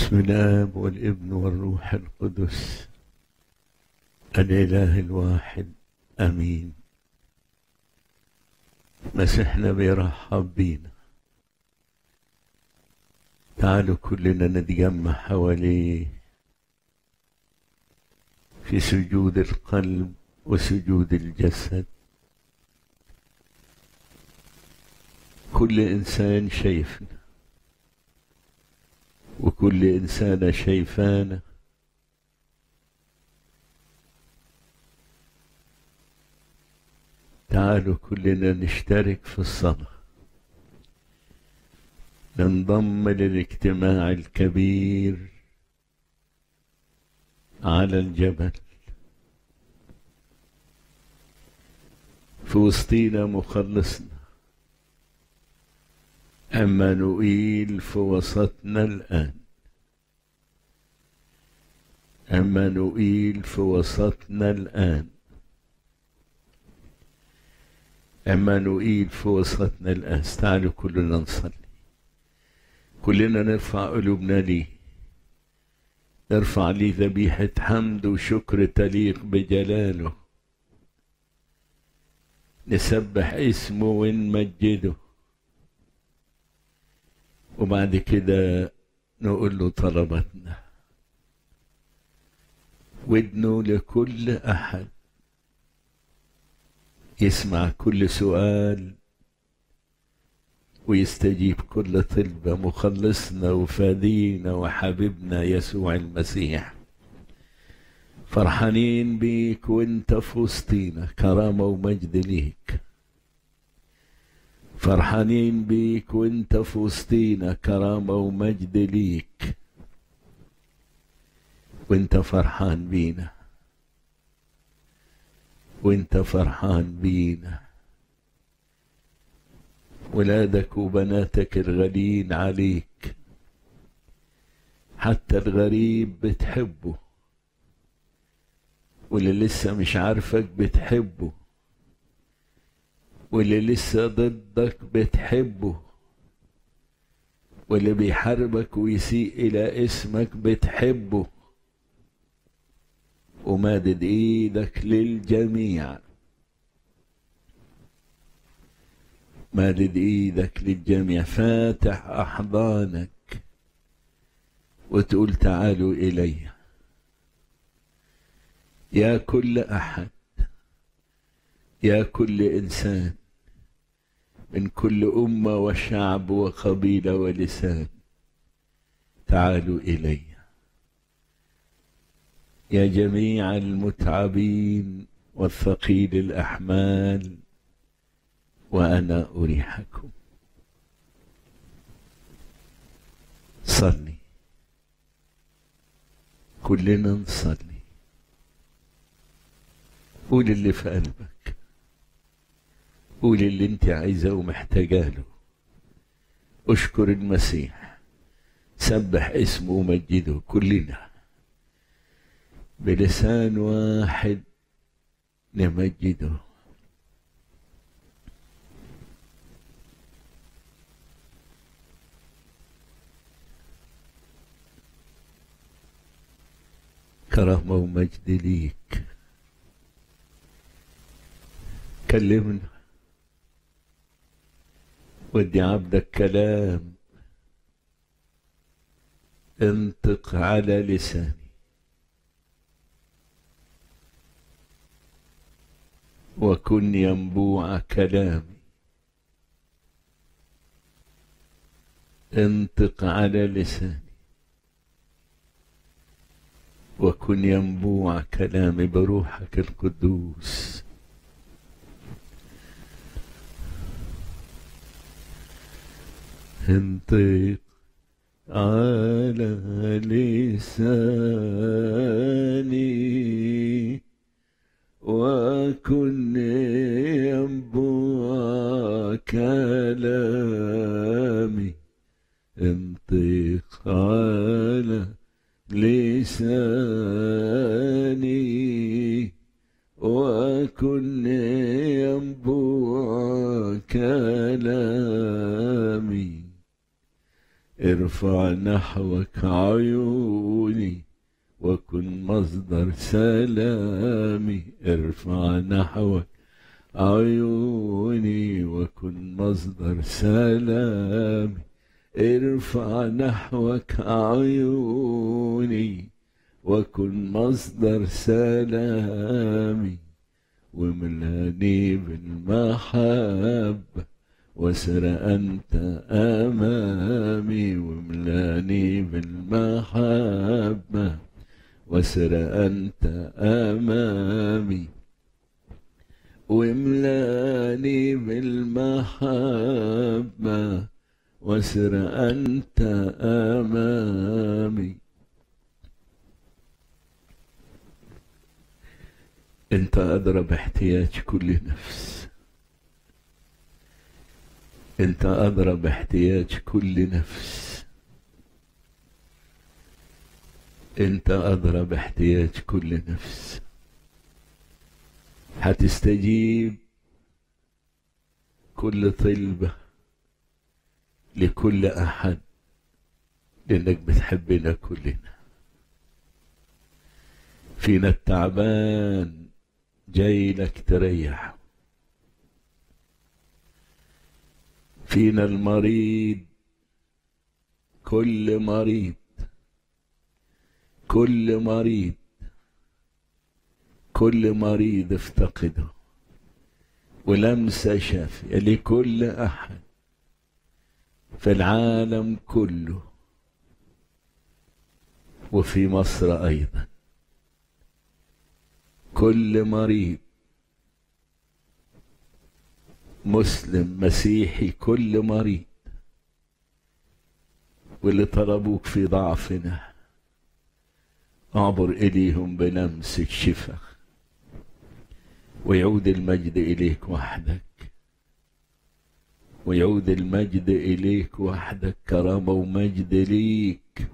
بسم الاب والابن والروح القدس الاله الواحد امين مسيحنا بيرحب بينا تعالوا كلنا نتجمع حواليه في سجود القلب وسجود الجسد كل انسان شايفنا وكل انسانه شايفانا تعالوا كلنا نشترك في الصلاه ننضم للاجتماع الكبير على الجبل في وسطينا مخلصنا أمانوئيل في وسطنا الآن أمانوئيل في وسطنا الآن أمانوئيل في وسطنا الآن تعالوا كلنا نصلي كلنا نرفع قلوبنا ليه نرفع ليه ذبيحة حمد وشكر تليق بجلاله نسبح اسمه ونمجده وبعد كده نقول له طلباتنا ودنه لكل احد يسمع كل سؤال ويستجيب كل طلبه مخلصنا وفادينا وحبيبنا يسوع المسيح فرحانين بيك وانت في وسطينا كرامه ومجد ليك فرحانين بيك وانت في وسطينا كرامة ومجد ليك وانت فرحان بينا وانت فرحان بينا ولادك وبناتك الغاليين عليك حتى الغريب بتحبه واللي لسه مش عارفك بتحبه واللي لسه ضدك بتحبه واللي بيحاربك ويسيء إلى اسمك بتحبه ومادد ايدك للجميع مادد ايدك للجميع فاتح احضانك وتقول تعالوا الي يا كل احد يا كل انسان من كل امه وشعب وقبيله ولسان تعالوا الي يا جميع المتعبين والثقيل الاحمال وانا اريحكم صلي كلنا نصلي قول اللي في قلبك قول اللي انت عايزاه ومحتاجاه له اشكر المسيح سبح اسمه ومجده كلنا بلسان واحد نمجده كرامة ومجد ليك كلمنا ودي عبدك كلام انطق على لساني وكن ينبوع كلامي انطق على لساني وكن ينبوع كلامي بروحك القدوس انطق على لساني وكن ينبوع كلامي انطق على لساني وكن ينبوع كلامي ارفع نحوك عيوني وكن مصدر سلامي ارفع نحوك عيوني وكن مصدر سلامي ارفع نحوك عيوني وكن مصدر سلامي وملاني بالمحبة وسر أنت أمامي وملاني بالمحبة وسر أنت أمامي واملاني بالمحبة وسر أنت أمامي أنت أدرى باحتياج كل نفس أنت أدرى باحتياج كل نفس أنت أدرى باحتياج كل نفس هتستجيب كل طلبة لكل أحد لأنك بتحبنا كلنا فينا التعبان جاي لك تريح فينا المريض كل مريض كل مريض كل مريض افتقده ولمسة شافية لكل أحد في العالم كله وفي مصر أيضا كل مريض مسلم مسيحي كل مريض واللي طلبوك في ضعفنا اعبر إليهم بلمس الشفاء ويعود المجد إليك وحدك ويعود المجد إليك وحدك كرامة ومجد ليك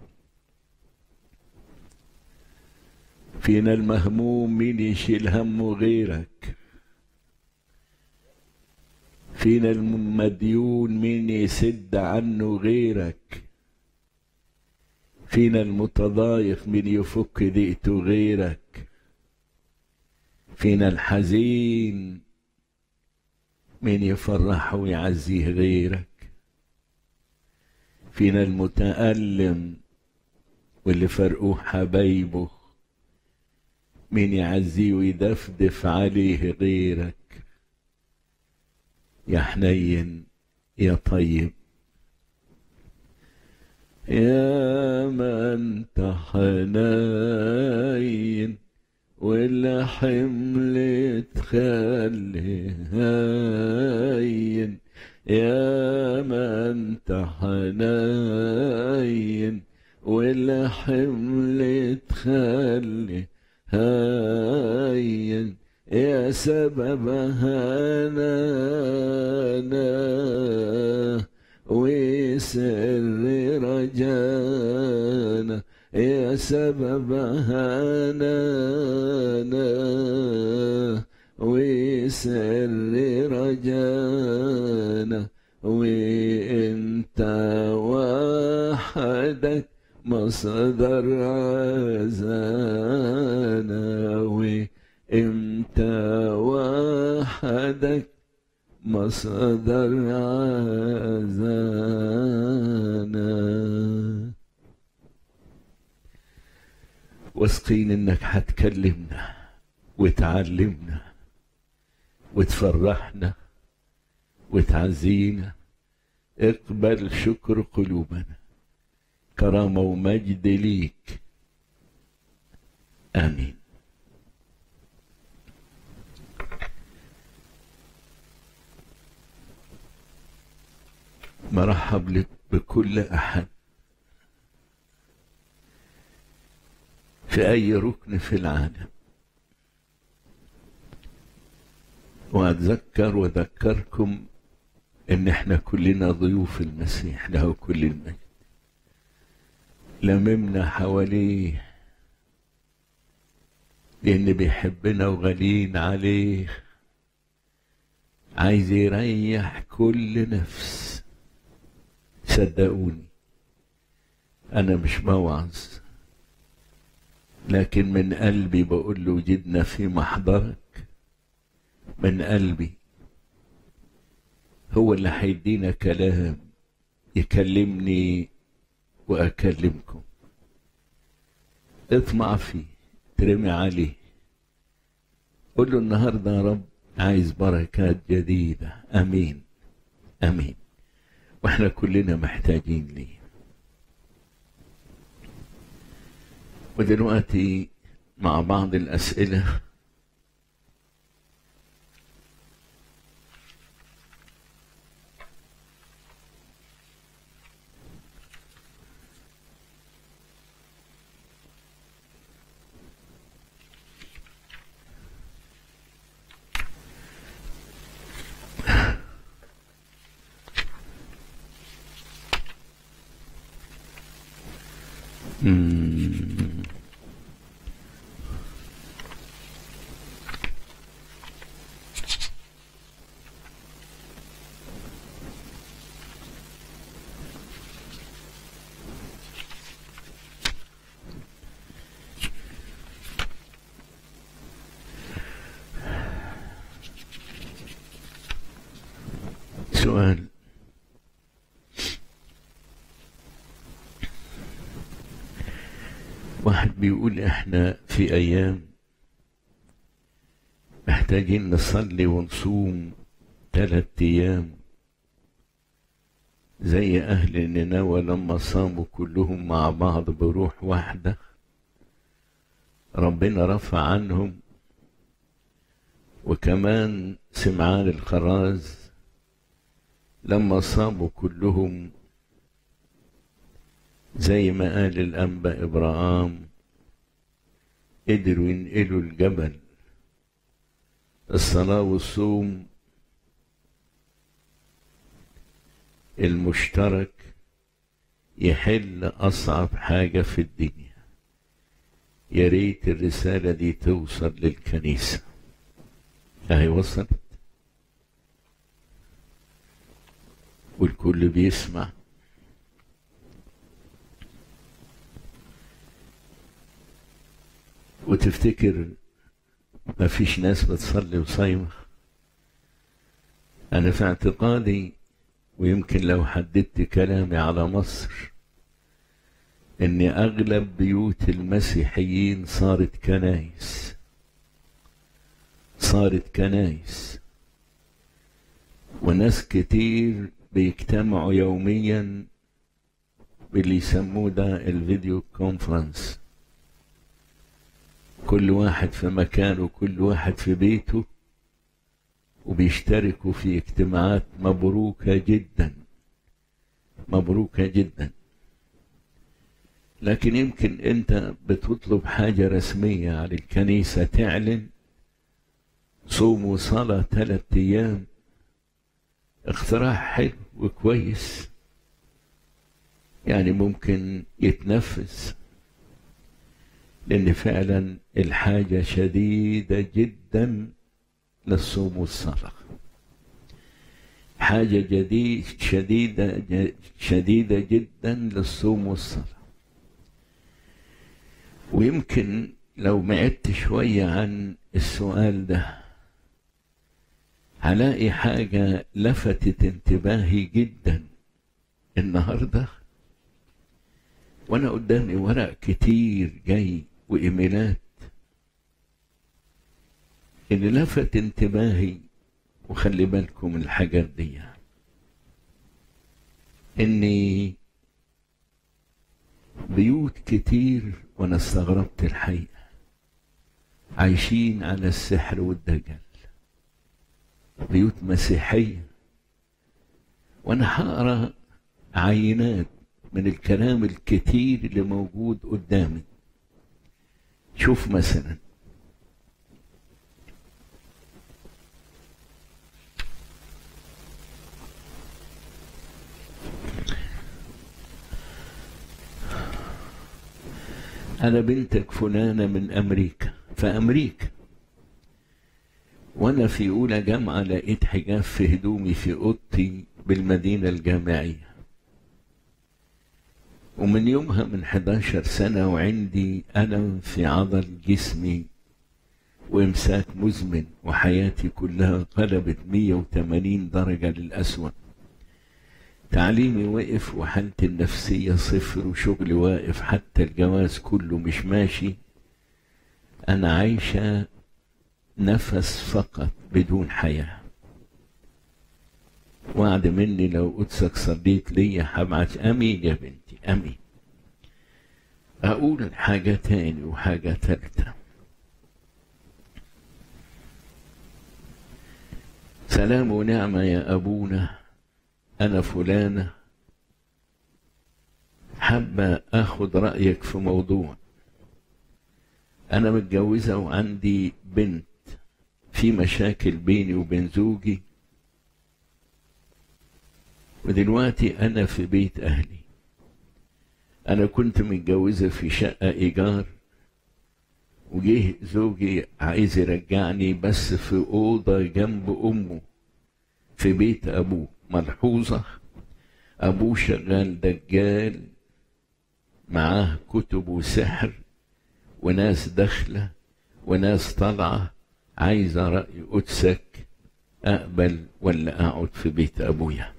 فينا المهموم مين يشيل همه غيرك فينا المديون مين يسد عنه غيرك فينا المتضايق مين يفك ضيقته غيرك فينا الحزين مين يفرحه ويعزيه غيرك فينا المتألم واللي فرقوه حبايبه مين يعزيه ويدفدف عليه غيرك يا حنين يا طيب يا من تحنين ولا حمل تخلي هاين يا من تحنين ولا حمل تخلي هاين يا سبب هنانا وسر رجانا يا سبب هنانا وسر رجانا وانت وحدك مصدر عزانا وانت وحدك مصدر عزانا واثقين انك هتكلمنا وتعلمنا وتفرحنا وتعزينا اقبل شكر قلوبنا كرامة ومجد ليك آمين مرحب لك بكل أحد في أي ركن في العالم وأتذكر وأذكركم إن إحنا كلنا ضيوف المسيح له كل المجد لممنا حواليه لأن بيحبنا وغاليين عليه عايز يريح كل نفس صدقوني أنا مش بوعظ لكن من قلبي بقول له جدنا في محضرك من قلبي هو اللي هيدينا كلام يكلمني وأكلمكم اطمع فيه ترمي عليه قول له النهاردة يا رب عايز بركات جديدة أمين أمين وإحنا كلنا محتاجين ليه ودلوقتي مع بعض الأسئلة مم. سؤال واحد بيقول احنا في ايام محتاجين نصلي ونصوم ثلاث ايام زي اهل نينوى لما صاموا كلهم مع بعض بروح واحدة ربنا رفع عنهم وكمان سمعان الخراز لما صاموا كلهم زي ما قال الأنبا إبراهام قدروا ينقلوا الجبل الصلاة والصوم المشترك يحل أصعب حاجة في الدنيا يا ريت الرسالة دي توصل للكنيسة أهي وصلت والكل بيسمع وتفتكر ما فيش ناس بتصلي وصايمة أنا في اعتقادي ويمكن لو حددت كلامي على مصر إن أغلب بيوت المسيحيين صارت كنايس صارت كنايس وناس كتير بيجتمعوا يوميا باللي يسموه ده الفيديو كونفرنس كل واحد في مكانه كل واحد في بيته وبيشتركوا في اجتماعات مبروكة جدا مبروكة جدا لكن يمكن انت بتطلب حاجة رسمية على الكنيسة تعلن صوم وصلاة ثلاثة أيام اقتراح حلو وكويس يعني ممكن يتنفذ لأن فعلا الحاجة شديدة جدا للصوم والصلاة حاجة جديد شديدة شديدة جدا للصوم والصلاة ويمكن لو بعدت شوية عن السؤال ده هلاقي حاجة لفتت انتباهي جدا النهارده وانا قدامي ورق كتير جاي وايميلات اللي لفت انتباهي وخلي بالكم من الحاجات دي اني بيوت كتير وانا استغربت الحقيقه عايشين على السحر والدجل بيوت مسيحيه وانا هقرا عينات من الكلام الكتير اللي موجود قدامي شوف مثلا أنا بنتك فلانة من أمريكا في أمريكا وأنا في أولى جامعة لقيت حجاب في هدومي في أوضتي بالمدينة الجامعية ومن يومها من 11 سنة وعندي ألم في عضل جسمي وإمساك مزمن وحياتي كلها قلبت 180 درجة للأسوأ تعليمي وقف وحالتي النفسية صفر وشغلي واقف حتى الجواز كله مش ماشي أنا عايشة نفس فقط بدون حياة وعد مني لو قدسك صليت ليا هبعت أمين يا بنتي أمين أقول حاجة تاني وحاجة تالتة سلام ونعمة يا أبونا أنا فلانة حابة أخد رأيك في موضوع أنا متجوزة وعندي بنت في مشاكل بيني وبين زوجي ودلوقتي أنا في بيت أهلي أنا كنت متجوزة في شقة إيجار وجه زوجي عايز يرجعني بس في أوضة جنب أمه في بيت أبوه ملحوظة أبوه شغال دجال معاه كتب وسحر وناس داخلة وناس طالعة عايزة رأي قدسك أقبل ولا أقعد في بيت أبويا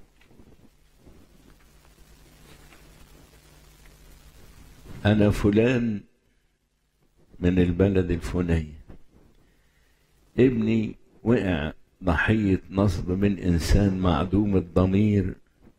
أنا فلان من البلد الفلاني ابني وقع ضحية نصب من إنسان معدوم الضمير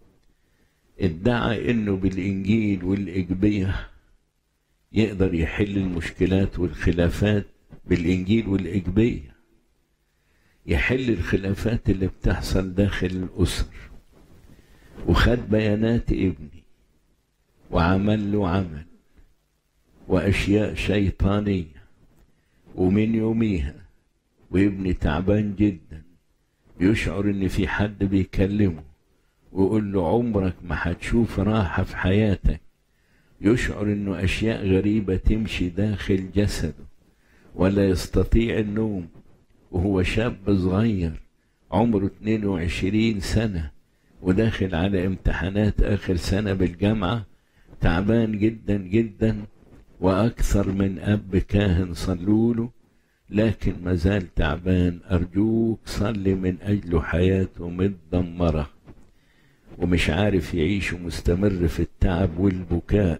ادعى إنه بالإنجيل والإجبية يقدر يحل المشكلات والخلافات بالإنجيل والإجبية يحل الخلافات اللي بتحصل داخل الأسر وخد بيانات ابني وعمل له عمل وأشياء شيطانية ومن يوميها وابني تعبان جدا يشعر ان في حد بيكلمه ويقول له عمرك ما هتشوف راحة في حياتك يشعر انه اشياء غريبة تمشي داخل جسده ولا يستطيع النوم وهو شاب صغير عمره 22 سنة وداخل على امتحانات آخر سنة بالجامعة تعبان جدا جدا وأكثر من أب كاهن صلوا له لكن مازال تعبان أرجوك صلي من أجله حياته متدمرة ومش عارف يعيش ومستمر في التعب والبكاء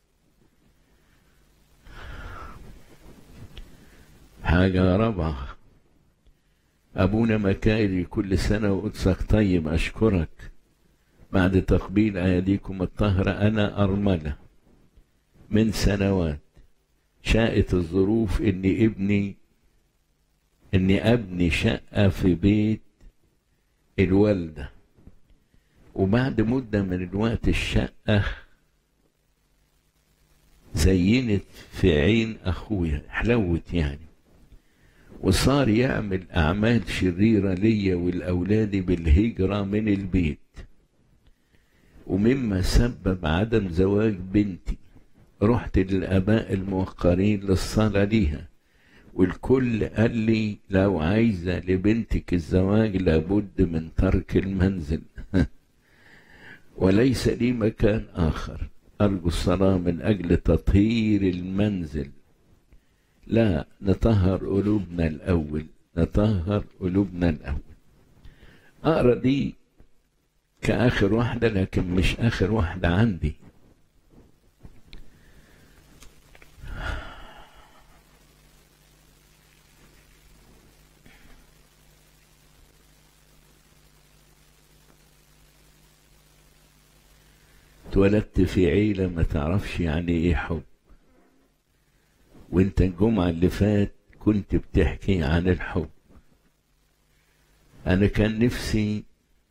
حاجة رابعة أبونا مكايري كل سنة وقدسك طيب أشكرك بعد تقبيل أيديكم الطاهرة أنا أرملة من سنوات شاءت الظروف إني ابني إني أبني شقة في بيت الوالدة وبعد مدة من الوقت الشقة زينت في عين أخويا حلوت يعني وصار يعمل أعمال شريرة ليا والأولاد بالهجرة من البيت ومما سبب عدم زواج بنتي رحت للآباء الموقرين للصلاة ليها والكل قال لي لو عايزة لبنتك الزواج لابد من ترك المنزل وليس لي مكان آخر أرجو الصلاة من أجل تطهير المنزل لا نطهر قلوبنا الأول نطهر قلوبنا الأول أقرأ دي كآخر واحدة لكن مش آخر واحدة عندي اتولدت في عيلة ما تعرفش يعني ايه حب وانت الجمعة اللي فات كنت بتحكي عن الحب انا كان نفسي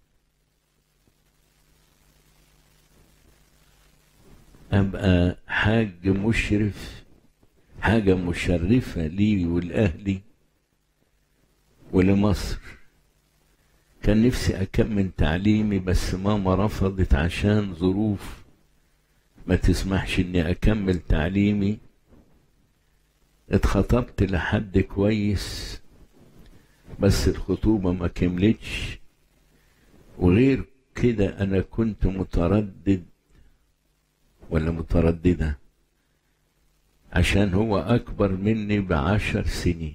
ابقى حاج مشرف حاجة مشرفة لي ولأهلي ولمصر كان نفسي أكمل تعليمي بس ماما رفضت عشان ظروف ما تسمحش إني أكمل تعليمي اتخطبت لحد كويس بس الخطوبة ما كملتش وغير كده أنا كنت متردد ولا مترددة عشان هو أكبر مني بعشر سنين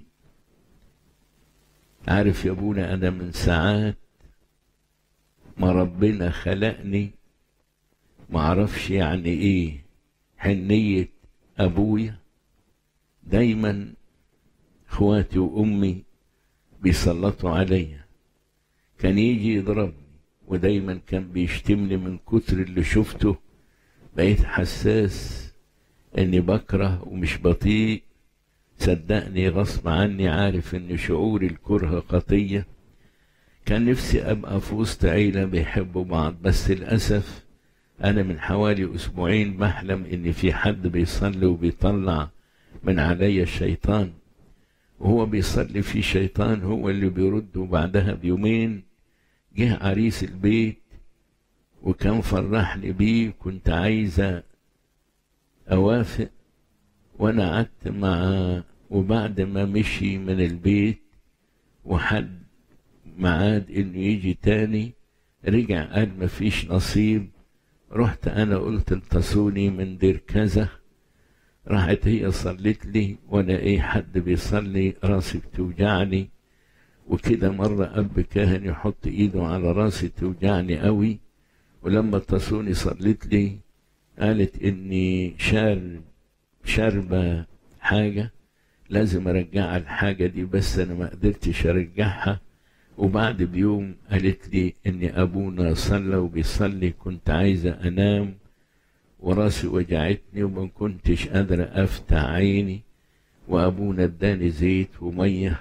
عارف يا ابونا أنا من ساعات ما ربنا خلقني ما عرفش يعني إيه حنية أبويا دايما اخواتي وامي بيسلطوا عليا كان يجي يضربني ودايما كان بيشتمني من كتر اللي شفته بقيت حساس اني بكره ومش بطيء صدقني غصب عني عارف ان شعور الكره خطيه كان نفسي ابقى في وسط عيله بيحبوا بعض بس للاسف انا من حوالي اسبوعين بحلم ان في حد بيصلي وبيطلع من علي الشيطان وهو بيصلي في شيطان هو اللي بيرد وبعدها بيومين جه عريس البيت وكان فرحني بيه كنت عايزة أوافق وأنا قعدت معاه وبعد ما مشي من البيت وحد معاد إنه يجي تاني رجع قال مفيش نصيب رحت أنا قلت التصوني من دير كذا راحت هي صلت لي وانا ايه حد بيصلي راسي بتوجعني وكده مرة أب كاهن يحط إيده على راسي توجعني قوي ولما اتصوني صلت لي قالت إني شارب شاربة حاجة لازم أرجعها الحاجة دي بس أنا ما قدرتش أرجعها وبعد بيوم قالت لي إن أبونا صلى وبيصلي كنت عايزة أنام وراسي وجعتني وما كنتش قادرة أفتح عيني وأبونا اداني زيت ومية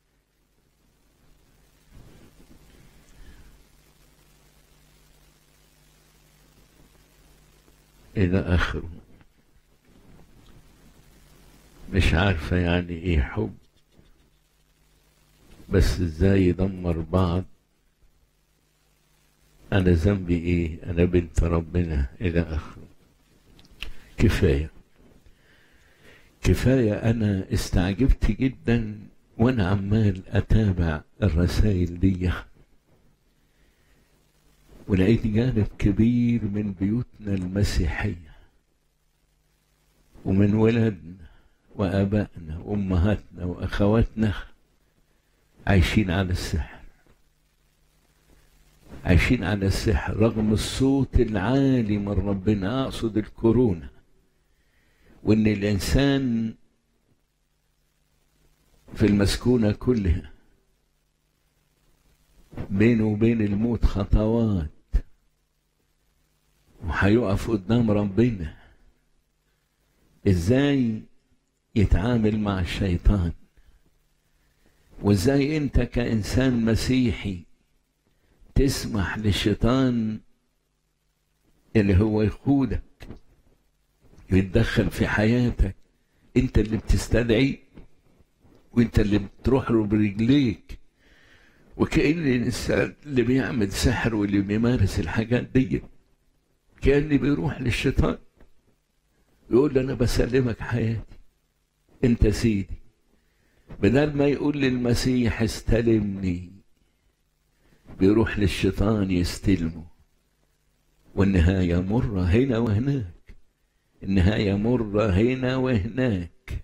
إلى آخره مش عارفة يعني إيه حب بس إزاي يدمر بعض أنا ذنبي إيه أنا بنت ربنا إلى آخره كفاية كفاية أنا استعجبت جدا وأنا عمال أتابع الرسائل دي ولقيت جانب كبير من بيوتنا المسيحية ومن ولادنا وآبائنا وأمهاتنا وأخواتنا عايشين على السحر عايشين على السحر رغم الصوت العالي من ربنا أقصد الكورونا وإن الإنسان في المسكونة كلها بينه وبين الموت خطوات وهيقف قدام ربنا ازاي يتعامل مع الشيطان وازاي انت كانسان مسيحي تسمح للشيطان اللي هو يقودك يتدخل في حياتك انت اللي بتستدعي وانت اللي بتروح له برجليك وكأن الإنسان اللي بيعمل سحر واللي بيمارس الحاجات دي كأني بيروح للشيطان يقول له أنا بسلمك حياتي أنت سيدي بدل ما يقول للمسيح استلمني بيروح للشيطان يستلمه والنهاية مرة هنا وهناك النهاية مرة هنا وهناك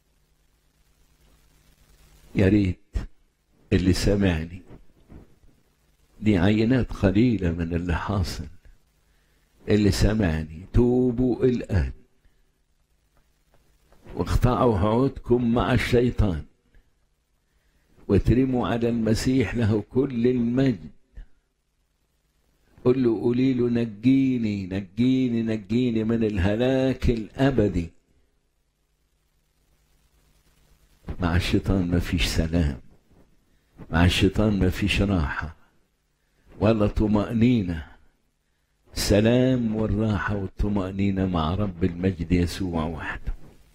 يا ريت اللي سمعني دي عينات قليلة من اللي حاصل اللي سمعني توبوا الآن واقطعوا عهودكم مع الشيطان واترموا على المسيح له كل المجد قل له قولي له نجيني نجيني نجيني من الهلاك الأبدي مع الشيطان ما فيش سلام مع الشيطان ما فيش راحة ولا طمأنينة السلام والراحة والطمأنينة مع رب المجد يسوع وحده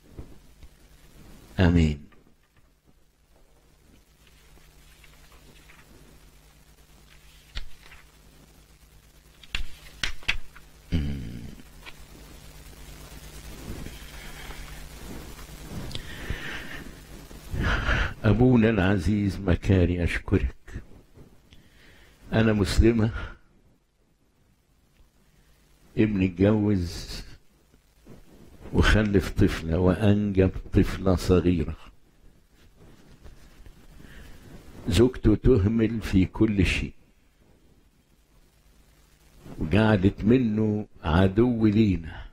آمين أبونا العزيز مكاري أشكرك أنا مسلمة ابني اتجوز وخلف طفلة وأنجب طفلة صغيرة زوجته تهمل في كل شيء وجعلت منه عدو لينا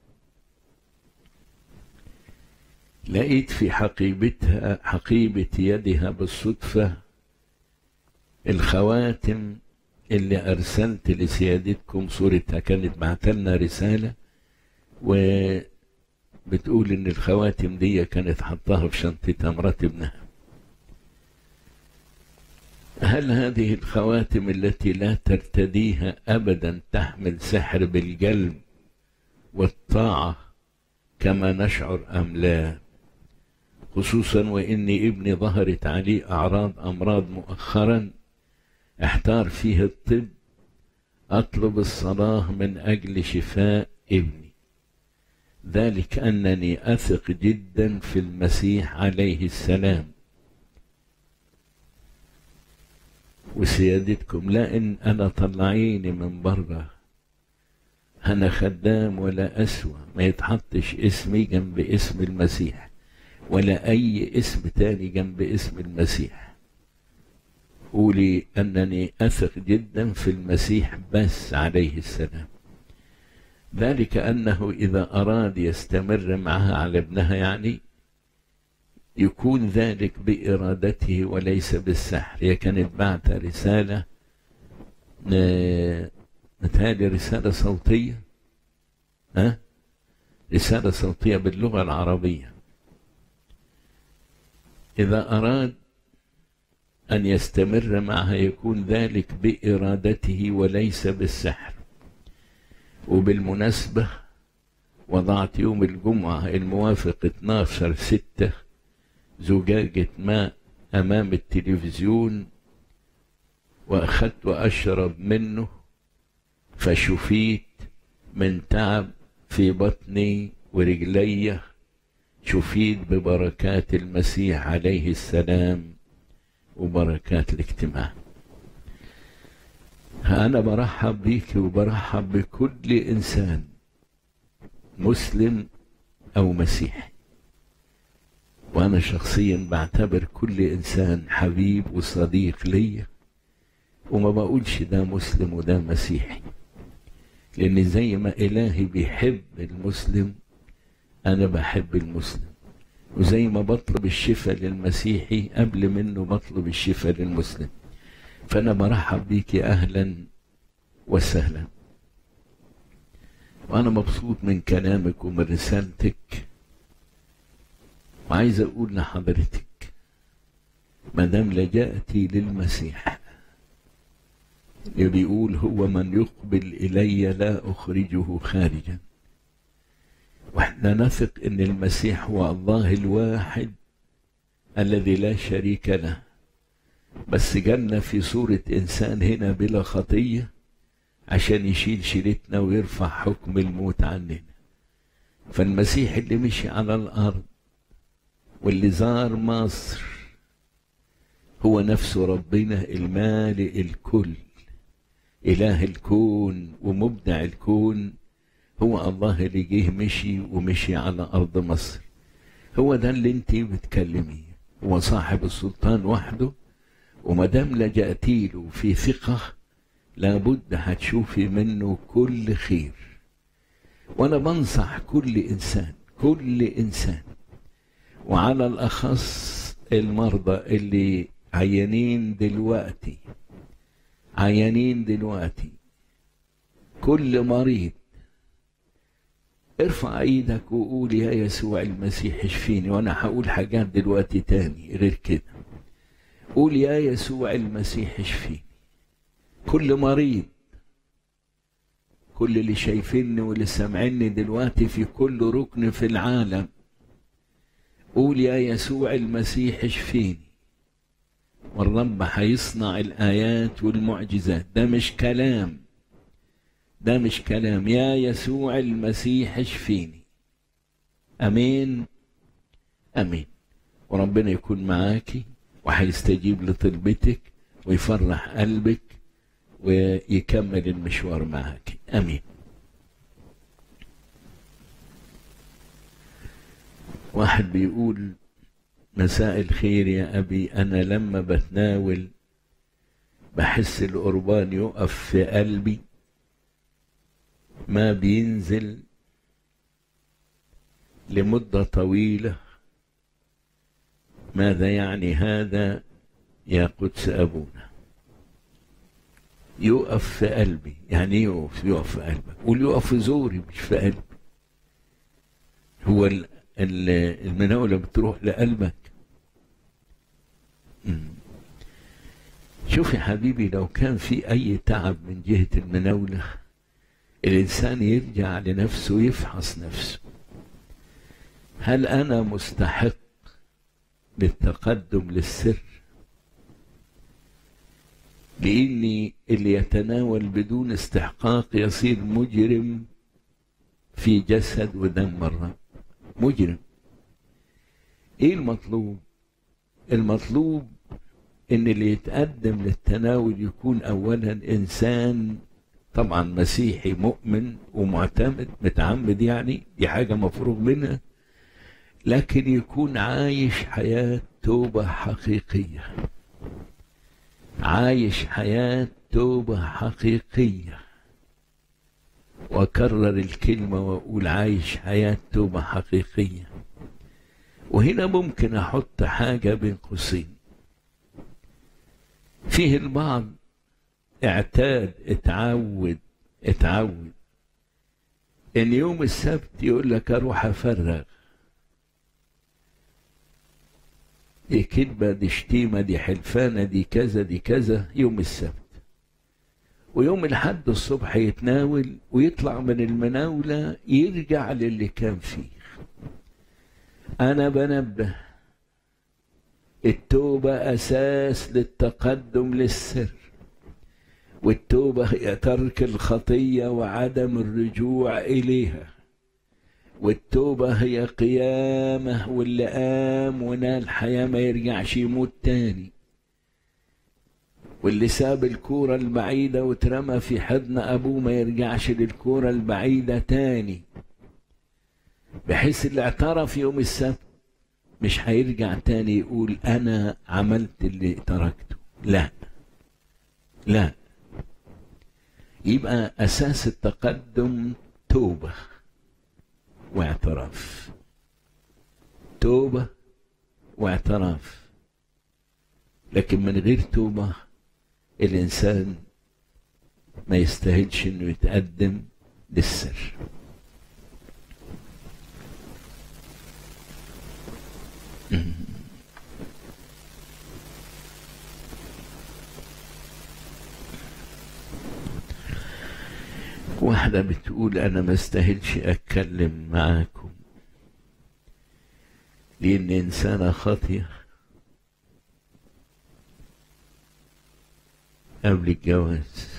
لقيت في حقيبتها حقيبة يدها بالصدفة الخواتم اللي أرسلت لسيادتكم صورتها كانت بعتلنا رسالة وبتقول إن الخواتم دي كانت حطاها في شنطتها مرات ابنها هل هذه الخواتم التي لا ترتديها أبدا تحمل سحر بالقلب والطاعة كما نشعر أم لا خصوصا وإن ابني ظهرت عليه أعراض أمراض مؤخرا احتار فيه الطب أطلب الصلاة من أجل شفاء ابني ذلك أنني أثق جدا في المسيح عليه السلام وسيادتكم لا إن أنا طلعيني من بره أنا خدام ولا أسوأ ما يتحطش اسمي جنب اسم المسيح ولا أي اسم تاني جنب اسم المسيح قولي أنني أثق جدا في المسيح بس عليه السلام ذلك أنه إذا أراد يستمر معها على ابنها يعني يكون ذلك بإرادته وليس بالسحر هي كانت بعت رسالة متهيألي رسالة صوتية ها رسالة صوتية باللغة العربية إذا أراد أن يستمر معها يكون ذلك بإرادته وليس بالسحر وبالمناسبة وضعت يوم الجمعة الموافق 12 ستة زجاجة ماء أمام التلفزيون وأخذت وأشرب منه فشفيت من تعب في بطني ورجلي شفيت ببركات المسيح عليه السلام وبركات الاجتماع أنا برحب بيك وبرحب بكل إنسان مسلم أو مسيحي وأنا شخصيا بعتبر كل إنسان حبيب وصديق ليا وما بقولش ده مسلم وده مسيحي لأن زي ما إلهي بيحب المسلم أنا بحب المسلم وزي ما بطلب الشفاء للمسيحي قبل منه بطلب الشفاء للمسلم فأنا برحب بيك أهلا وسهلا وأنا مبسوط من كلامك ومن رسالتك وعايز أقول لحضرتك ما دام لجأتي للمسيح اللي بيقول هو من يقبل إلي لا أخرجه خارجا واحنا نثق ان المسيح هو الله الواحد الذي لا شريك له بس جالنا في صورة إنسان هنا بلا خطية عشان يشيل شيلتنا ويرفع حكم الموت عننا فالمسيح اللي مشي على الأرض واللي زار مصر هو نفسه ربنا المالئ الكل إله الكون ومبدع الكون هو الله اللي جه مشي ومشي على أرض مصر هو ده اللي انت بتكلميه هو صاحب السلطان وحده وما دام لجأتي له في ثقة لابد هتشوفي منه كل خير وانا بنصح كل انسان كل انسان وعلى الاخص المرضى اللي عيانين دلوقتي عيانين دلوقتي كل مريض ارفع ايدك وقول يا يسوع المسيح اشفيني وانا هقول حاجات دلوقتي تاني غير كده قول يا يسوع المسيح اشفيني كل مريض كل اللي شايفيني واللي سامعيني دلوقتي في كل ركن في العالم قول يا يسوع المسيح اشفيني والرب هيصنع الآيات والمعجزات ده مش كلام ده مش كلام يا يسوع المسيح اشفيني امين امين وربنا يكون معاكي وهيستجيب لطلبتك ويفرح قلبك ويكمل المشوار معاك امين واحد بيقول مساء الخير يا أبي أنا لما بتناول بحس القربان يقف في قلبي ما بينزل لمدة طويلة ماذا يعني هذا يا قدس أبونا يقف في قلبي يعني يقف يقف في قلبك قول يقف في زوري مش في قلبي هو المناولة بتروح لقلبك شوف يا حبيبي لو كان في أي تعب من جهة المناولة الإنسان يرجع لنفسه يفحص نفسه هل أنا مستحق للتقدم للسر لاني اللي يتناول بدون استحقاق يصير مجرم في جسد ودم الرب مجرم ايه المطلوب المطلوب ان اللي يتقدم للتناول يكون اولا انسان طبعا مسيحي مؤمن ومعتمد متعمد يعني دي حاجه مفروغ منها لكن يكون عايش حياه توبه حقيقيه عايش حياه توبه حقيقيه واكرر الكلمه واقول عايش حياه توبه حقيقيه وهنا ممكن احط حاجه بين قوسين فيه البعض اعتاد اتعود اتعود ان يوم السبت يقول لك اروح افرغ دي كذبه دي شتيمه دي حلفانه دي كذا دي كذا يوم السبت ويوم الحد الصبح يتناول ويطلع من المناوله يرجع للي كان فيه انا بنبه التوبه اساس للتقدم للسر والتوبه هي ترك الخطيه وعدم الرجوع اليها والتوبة هي قيامة واللي قام ونال حياة ما يرجعش يموت تاني واللي ساب الكورة البعيدة واترمى في حضن أبوه ما يرجعش للكورة البعيدة تاني بحيث اللي اعترف يوم السبت مش هيرجع تاني يقول أنا عملت اللي تركته لا لا يبقى أساس التقدم توبة واعتراف توبة واعتراف لكن من غير توبة الإنسان ما يستاهلش إنه يتقدم للسر واحدة بتقول أنا ما استاهلش أتكلم معاكم لأن إنسانة خاطية قبل الجواز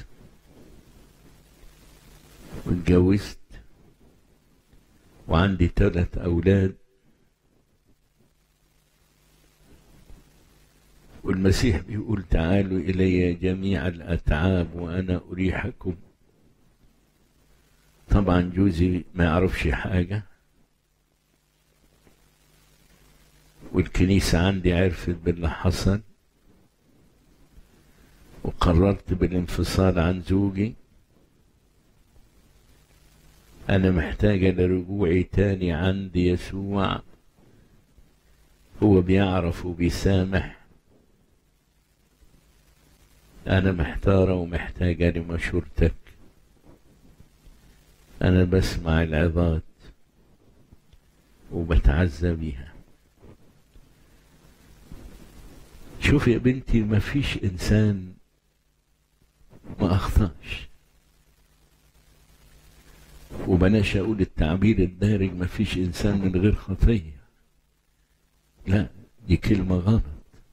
واتجوزت وعندي ثلاث أولاد والمسيح بيقول تعالوا إلي جميع الأتعاب وأنا أريحكم طبعا جوزي ما يعرفش حاجة والكنيسة عندي عرفت باللي حصل وقررت بالانفصال عن زوجي أنا محتاجة لرجوعي تاني عند يسوع هو بيعرف وبيسامح أنا محتارة ومحتاجة لمشورتك أنا بسمع العظات وبتعزى بيها شوف يا بنتي ما فيش إنسان ما أخطأش وبلاش أقول التعبير الدارج ما فيش إنسان من غير خطية لا دي كلمة غلط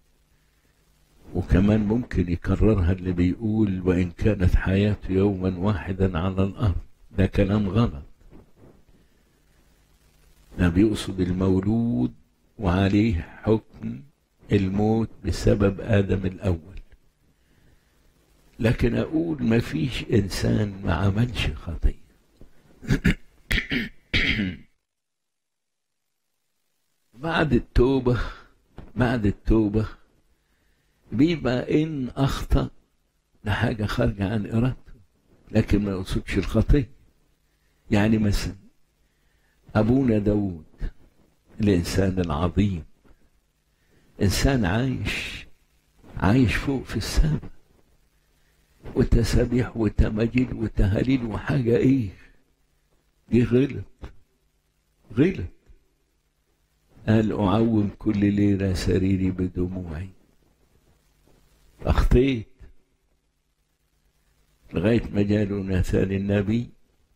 وكمان ممكن يكررها اللي بيقول وإن كانت حياته يوما واحدا على الأرض ده كلام غلط ده بيقصد المولود وعليه حكم الموت بسبب آدم الأول لكن أقول ما فيش إنسان ما عملش خطية بعد التوبة بعد التوبة بيبقى إن أخطأ لحاجة خارجة عن إرادته لكن ما يقصدش الخطية يعني مثلا أبونا داود الإنسان العظيم إنسان عايش عايش فوق في السماء وتسابيح وتماجيد وتهاليل وحاجة إيه دي غلط غلط قال أعوم كل ليلة سريري بدموعي أخطيت لغاية ما جاله ناثان النبي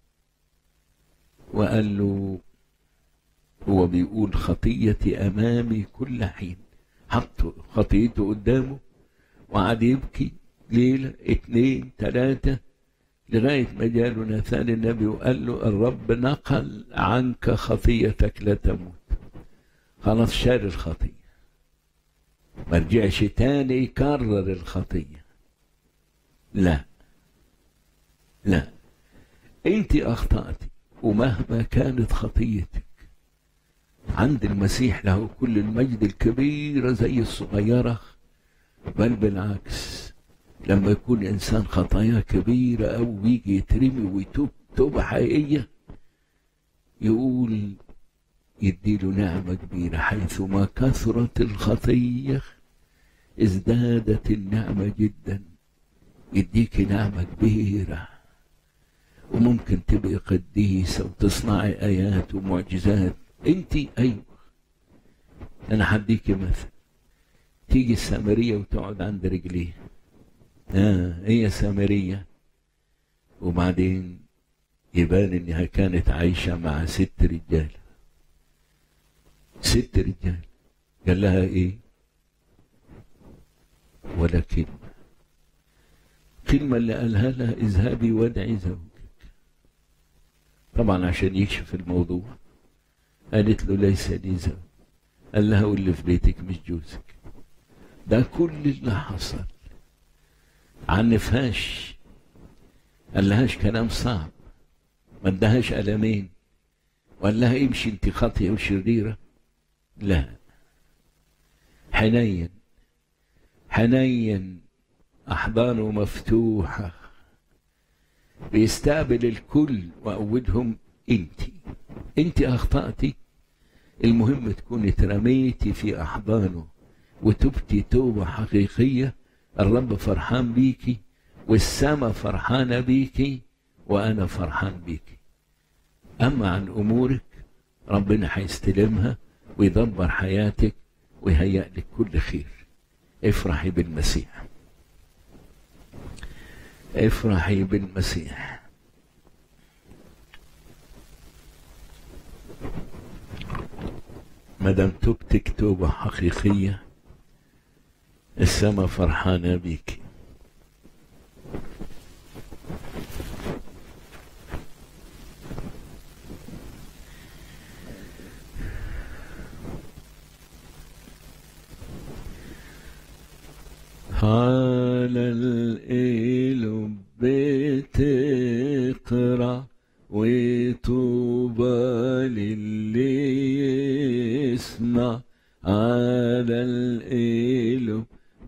وقال له هو بيقول خطيتي أمامي كل حين حط خطيته قدامه وقعد يبكي ليلة اتنين تلاتة لغاية ما جاله ناثان النبي وقال له الرب نقل عنك خطيتك لا تموت خلاص شال الخطية ما رجعش تاني يكرر الخطية لا لا انت اخطأتي ومهما كانت خطيتك عند المسيح له كل المجد الكبيرة زي الصغيرة بل بالعكس لما يكون إنسان خطاياه كبيرة أو يجي يترمي ويتوب توبة حقيقية يقول يديله نعمة كبيرة حيثما كثرت الخطية ازدادت النعمة جدا يديك نعمة كبيرة وممكن تبقي قديسة وتصنعي آيات ومعجزات انت ايوه انا هديكي مثل تيجي السامرية وتقعد عند رجليه اه هي سامرية وبعدين يبان انها كانت عايشة مع ست رجال ست رجال قال لها ايه ولا كلمة كلمة اللي قالها لها اذهبي وادعي زوجك طبعا عشان يكشف الموضوع قالت له ليس لي زوج قال لها واللي في بيتك مش جوزك ده كل اللي حصل عنفهاش قال لهاش كلام صعب ما ادهاش ألمين وقال لها امشي انت خاطئة وشريرة لا حنين حنين أحضانه مفتوحة بيستقبل الكل وأودهم انت انت أخطأتي المهم تكون اترميتي في أحضانه وتبتي توبة حقيقية الرب فرحان بيكي والسماء فرحانة بيكي وأنا فرحان بيكي أما عن أمورك ربنا هيستلمها ويدبر حياتك ويهيأ لك كل خير افرحي بالمسيح افرحي بالمسيح ما دام تبتك توبة حقيقية السما فرحانة بيك حال القلب بتقرأ وطوبى للي يسمع على القلب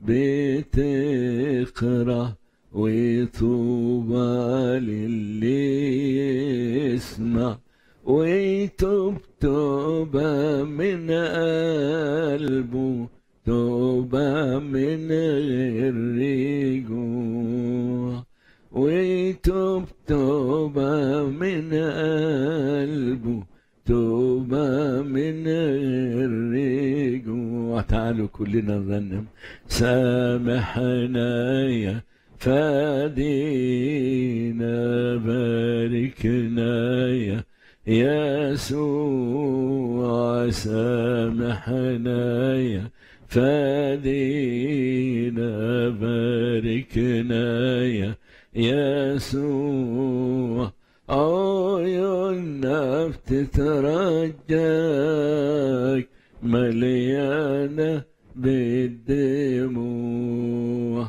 بتقرأ وطوبى للي يسمع ويتوب توبة من قلبه توبة من غير رجوع ويتوب توبة من قلبه توبة من غير رجوع تعالوا كلنا نرنم سامحنا يا فادينا باركنا يا يسوع سامحنا يا فادينا باركنا يا يسوع عيوننا بتترجاك مليانة بالدموع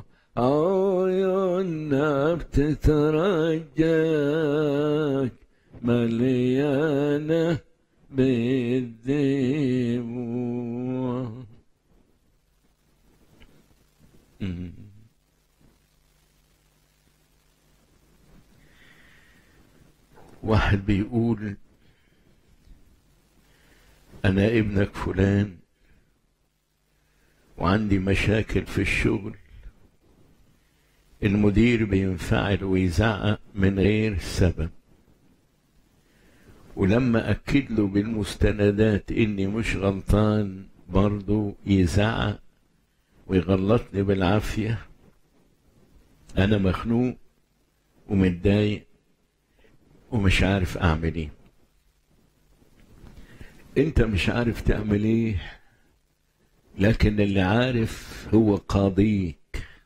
عيوننا بتترجاك مليانة بالدموع واحد بيقول أنا ابنك فلان وعندي مشاكل في الشغل المدير بينفعل ويزعق من غير سبب ولما أكد له بالمستندات إني مش غلطان برضه يزعق ويغلطني بالعافية أنا مخنوق ومتضايق ومش عارف أعمل إيه أنت مش عارف تعمل إيه لكن اللي عارف هو قاضيك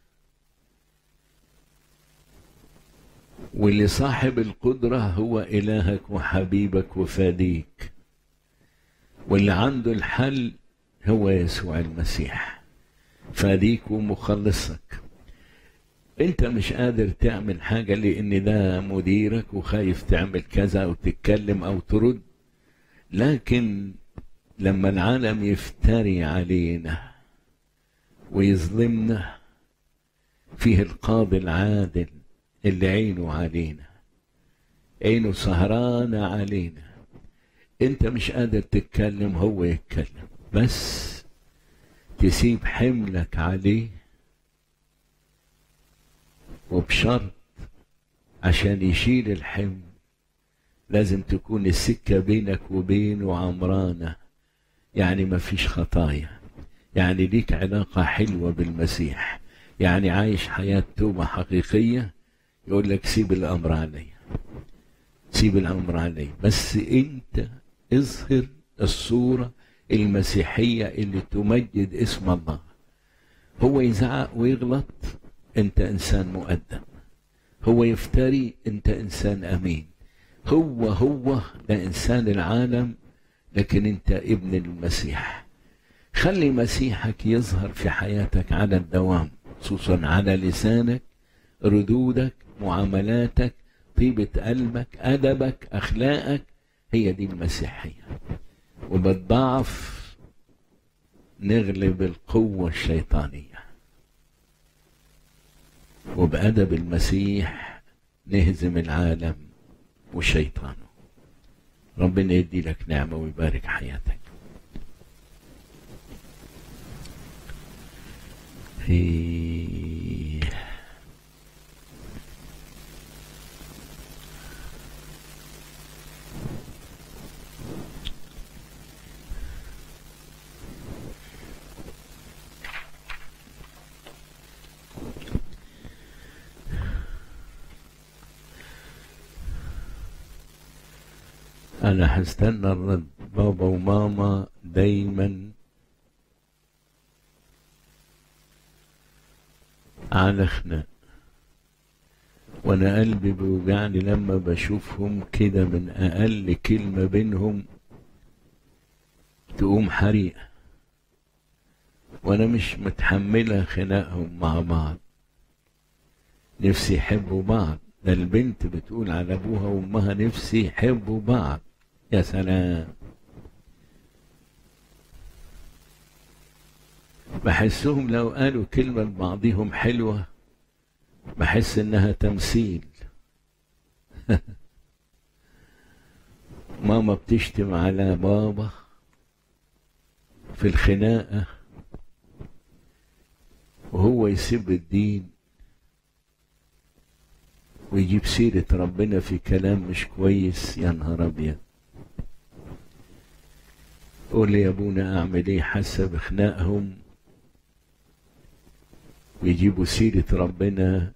واللي صاحب القدرة هو إلهك وحبيبك وفاديك واللي عنده الحل هو يسوع المسيح فاديك ومخلصك انت مش قادر تعمل حاجة لان ده مديرك وخايف تعمل كذا او تتكلم او ترد لكن لما العالم يفتري علينا ويظلمنا فيه القاضي العادل اللي عينه علينا عينه سهرانة علينا انت مش قادر تتكلم هو يتكلم بس تسيب حملك عليه وبشرط عشان يشيل الحمل لازم تكون السكة بينك وبينه عمرانة يعني ما فيش خطايا يعني ليك علاقة حلوة بالمسيح يعني عايش حياة توبة حقيقية يقول لك سيب الأمر علي سيب الأمر علي بس أنت اظهر الصورة المسيحية اللي تمجد اسم الله هو يزعق ويغلط أنت إنسان مؤدب هو يفتري أنت إنسان أمين هو هو ده إنسان العالم لكن أنت ابن المسيح خلي مسيحك يظهر في حياتك على الدوام خصوصا على لسانك ردودك معاملاتك طيبة قلبك أدبك أخلاقك هي دي المسيحية وبالضعف نغلب القوة الشيطانية وبأدب المسيح نهزم العالم وشيطانه ربنا يدي لك نعمة ويبارك حياتك في انا هستنى الرد بابا وماما دايما على خناق وانا قلبي بيوجعني لما بشوفهم كده من اقل كلمة بينهم تقوم حريقة وانا مش متحملة خناقهم مع بعض نفسي يحبوا بعض ده البنت بتقول على ابوها وامها نفسي يحبوا بعض يا سلام بحسهم لو قالوا كلمة لبعضهم حلوة بحس انها تمثيل ماما بتشتم على بابا في الخناقة وهو يسب الدين ويجيب سيرة ربنا في كلام مش كويس يا نهار أبيض قول لي يا ابونا أعمل إيه حسب خناقهم ويجيبوا سيرة ربنا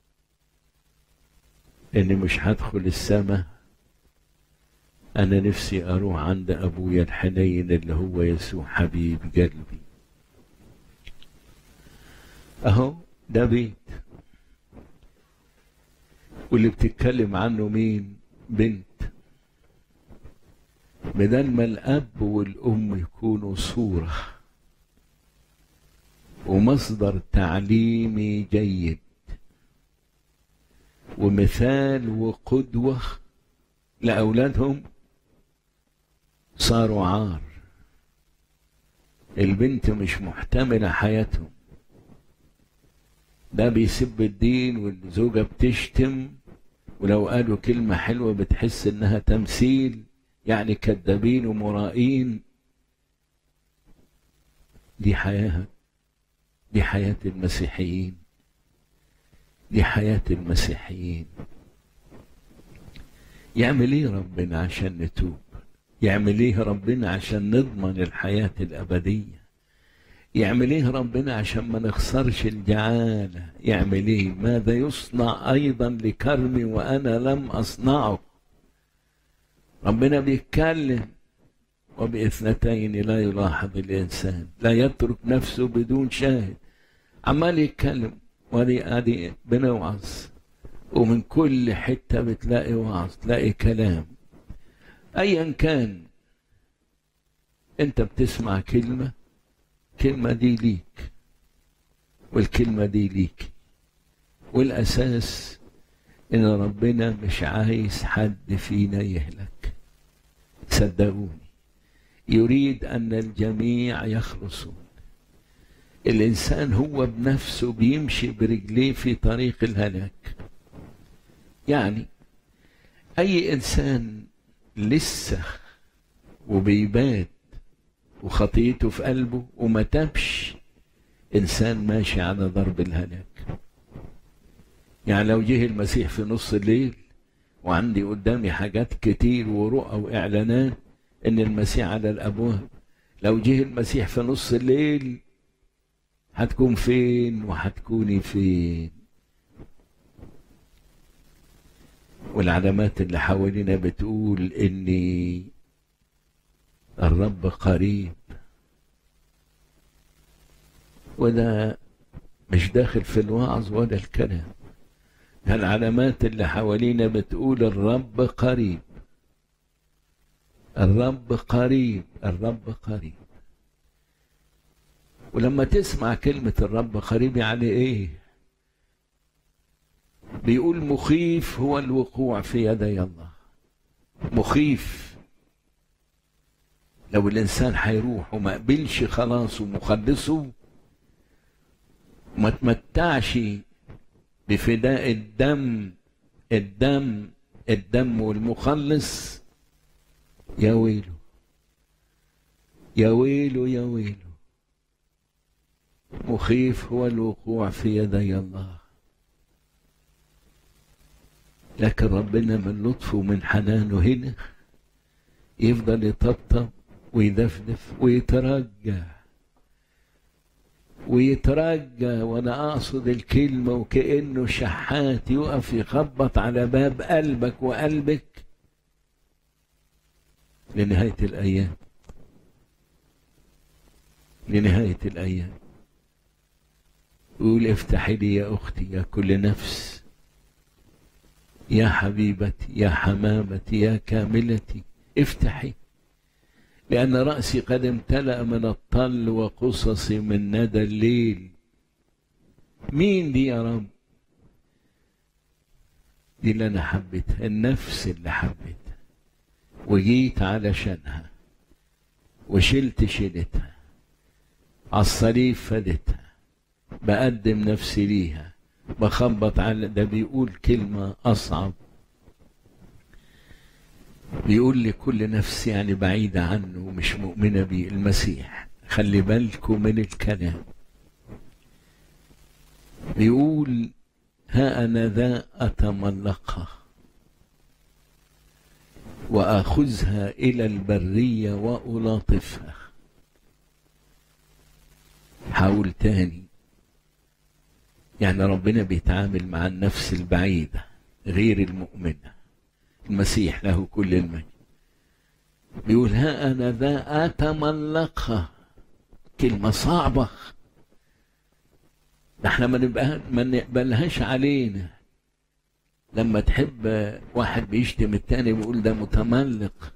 إني مش هدخل السماء أنا نفسي أروح عند أبويا الحنين اللي هو يسوع حبيب قلبي أهو ده بيت واللي بتتكلم عنه مين بنت بدل ما الأب والأم يكونوا صورة ومصدر تعليمي جيد ومثال وقدوة لأولادهم صاروا عار البنت مش محتملة حياتهم ده بيسب الدين والزوجة بتشتم ولو قالوا كلمة حلوة بتحس إنها تمثيل يعني كذابين ومرائين دي حياة دي حياة المسيحيين دي حياة المسيحيين يعمل ايه ربنا عشان نتوب يعمل ايه ربنا عشان نضمن الحياة الأبدية يعمل ايه ربنا عشان ما نخسرش الجعالة يعمل ايه ماذا يصنع أيضا لكرمي وأنا لم أصنعه ربنا بيتكلم وباثنتين لا يلاحظ الإنسان لا يترك نفسه بدون شاهد عمال يتكلم ودي ادي بنوعظ ومن كل حتة بتلاقي وعظ تلاقي كلام ايا كان انت بتسمع كلمة كلمة دي ليك والكلمة دي ليك والاساس ان ربنا مش عايز حد فينا يهلك صدقوني يريد ان الجميع يخلصون الانسان هو بنفسه بيمشي برجليه في طريق الهلاك يعني اي انسان لسه وبيبات وخطيته في قلبه وما تبش انسان ماشي على ضرب الهلاك يعني لو جه المسيح في نص الليل وعندي قدامي حاجات كتير ورؤى واعلانات ان المسيح على الابواب لو جه المسيح في نص الليل هتكون فين وهتكوني فين والعلامات اللي حوالينا بتقول ان الرب قريب وده مش داخل في الوعظ ولا الكلام ده العلامات اللي حوالينا بتقول الرب قريب الرب قريب الرب قريب ولما تسمع كلمة الرب قريب يعني ايه بيقول مخيف هو الوقوع في يدي الله مخيف لو الانسان هيروح وما قبلش خلاص ومخلصه وما تمتعش بفداء الدم الدم الدم والمخلص يا ويله يا ويله يا ويله مخيف هو الوقوع في يدي الله لكن ربنا من لطفه ومن حنانه هنا يفضل يطبطب ويدفدف ويترجى ويترجى وانا اقصد الكلمه وكانه شحات يقف يخبط على باب قلبك وقلبك لنهايه الايام لنهايه الايام يقول افتحي لي يا اختي يا كل نفس يا حبيبتي يا حمامتي يا كاملتي افتحي لأن رأسي قد امتلأ من الطل وقصصي من ندى الليل مين دي يا رب دي اللي أنا حبيتها النفس اللي حبيتها وجيت علشانها وشلت شيلتها على الصليب فدتها بقدم نفسي ليها بخبط على ده بيقول كلمة أصعب بيقول لكل نفس يعني بعيدة عنه ومش مؤمنة بيه المسيح خلي بالكم من الكلام بيقول ها أنا ذا أتملقها وآخذها إلى البرية وألاطفها حاول تاني يعني ربنا بيتعامل مع النفس البعيدة غير المؤمنة المسيح له كل المجد بيقول ها أنا ذا أتملقها كلمة صعبة ده احنا ما نبقى ما نقبلهاش علينا لما تحب واحد بيشتم التاني بيقول ده متملق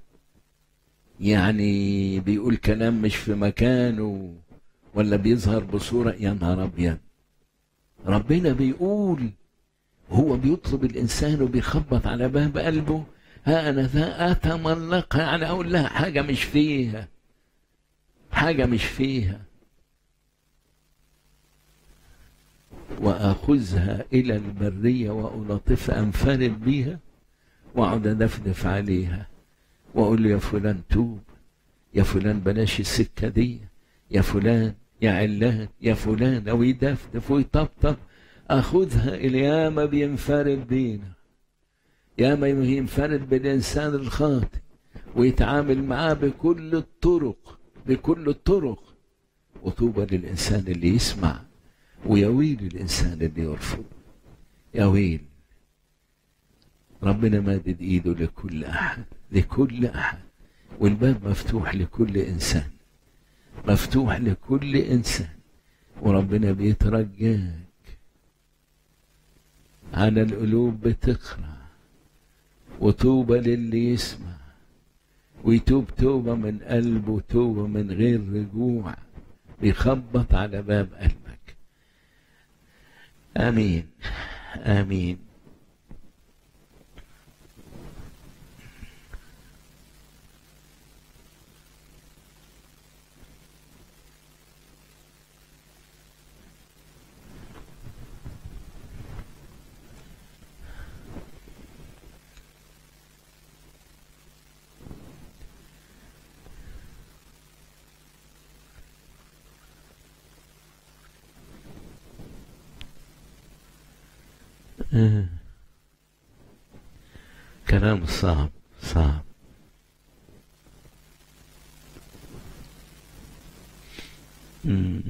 يعني بيقول كلام مش في مكانه ولا بيظهر بصورة يا نهار أبيض ربنا بيقول هو بيطلب الإنسان وبيخبط على باب قلبه ها أنا ذا أتملقها يعني أقول لها حاجة مش فيها حاجة مش فيها وآخذها إلى البرية وألطفها أنفرد بيها وأقعد أدفدف عليها وأقول له يا فلان توب يا فلان بلاش السكة دي يا فلان يا علان يا فلان أو يدفدف ويطبطب أخذها إلى ياما بينفرد بينا ياما ينفرد بالإنسان الخاطئ ويتعامل معاه بكل الطرق بكل الطرق وطوبى للإنسان اللي يسمع ويا ويل الإنسان اللي يرفض يا ويل ربنا مادد إيده لكل أحد لكل أحد والباب مفتوح لكل إنسان مفتوح لكل إنسان وربنا بيترجاك على القلوب بتقرأ وطوبى للي يسمع ويتوب توبة من قلبه توبة من غير رجوع بيخبط على باب قلبك آمين آمين آه. كلام صعب صعب مم.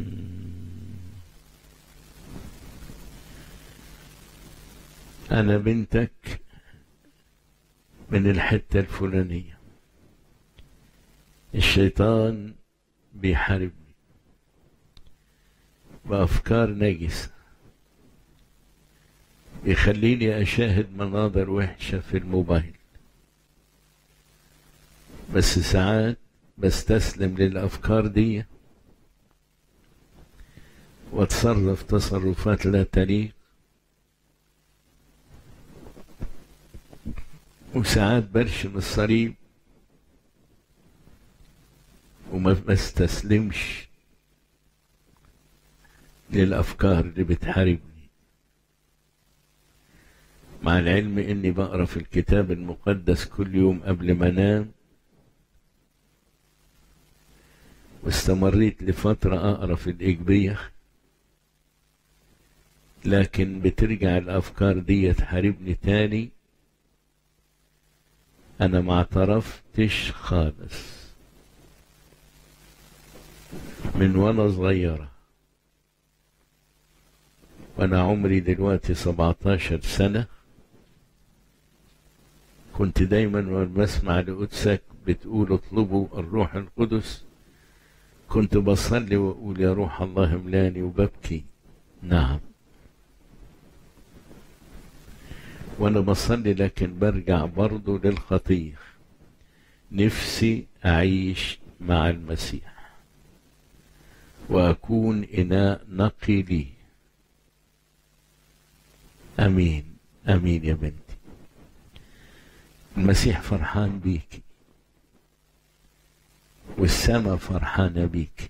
أنا بنتك من الحتة الفلانية الشيطان بيحاربني بأفكار نجسة يخليني أشاهد مناظر وحشة في الموبايل بس ساعات بستسلم للأفكار دي واتصرف تصرفات لا تليق وساعات برشم الصليب وما بستسلمش للأفكار اللي بتحاربني مع العلم اني بقرا في الكتاب المقدس كل يوم قبل ما انام واستمريت لفترة أقرأ في الإجبية لكن بترجع الأفكار دي تحاربني تاني أنا ما اعترفتش خالص من وأنا صغيرة وأنا عمري دلوقتي 17 سنة كنت دايما وانا بسمع لقدسك بتقول اطلبوا الروح القدس كنت بصلي واقول يا روح الله املاني وببكي نعم وانا بصلي لكن برجع برضه للخطيه نفسي اعيش مع المسيح واكون اناء نقي لي امين امين يا بنتي المسيح فرحان بيك والسماء فرحانة بيك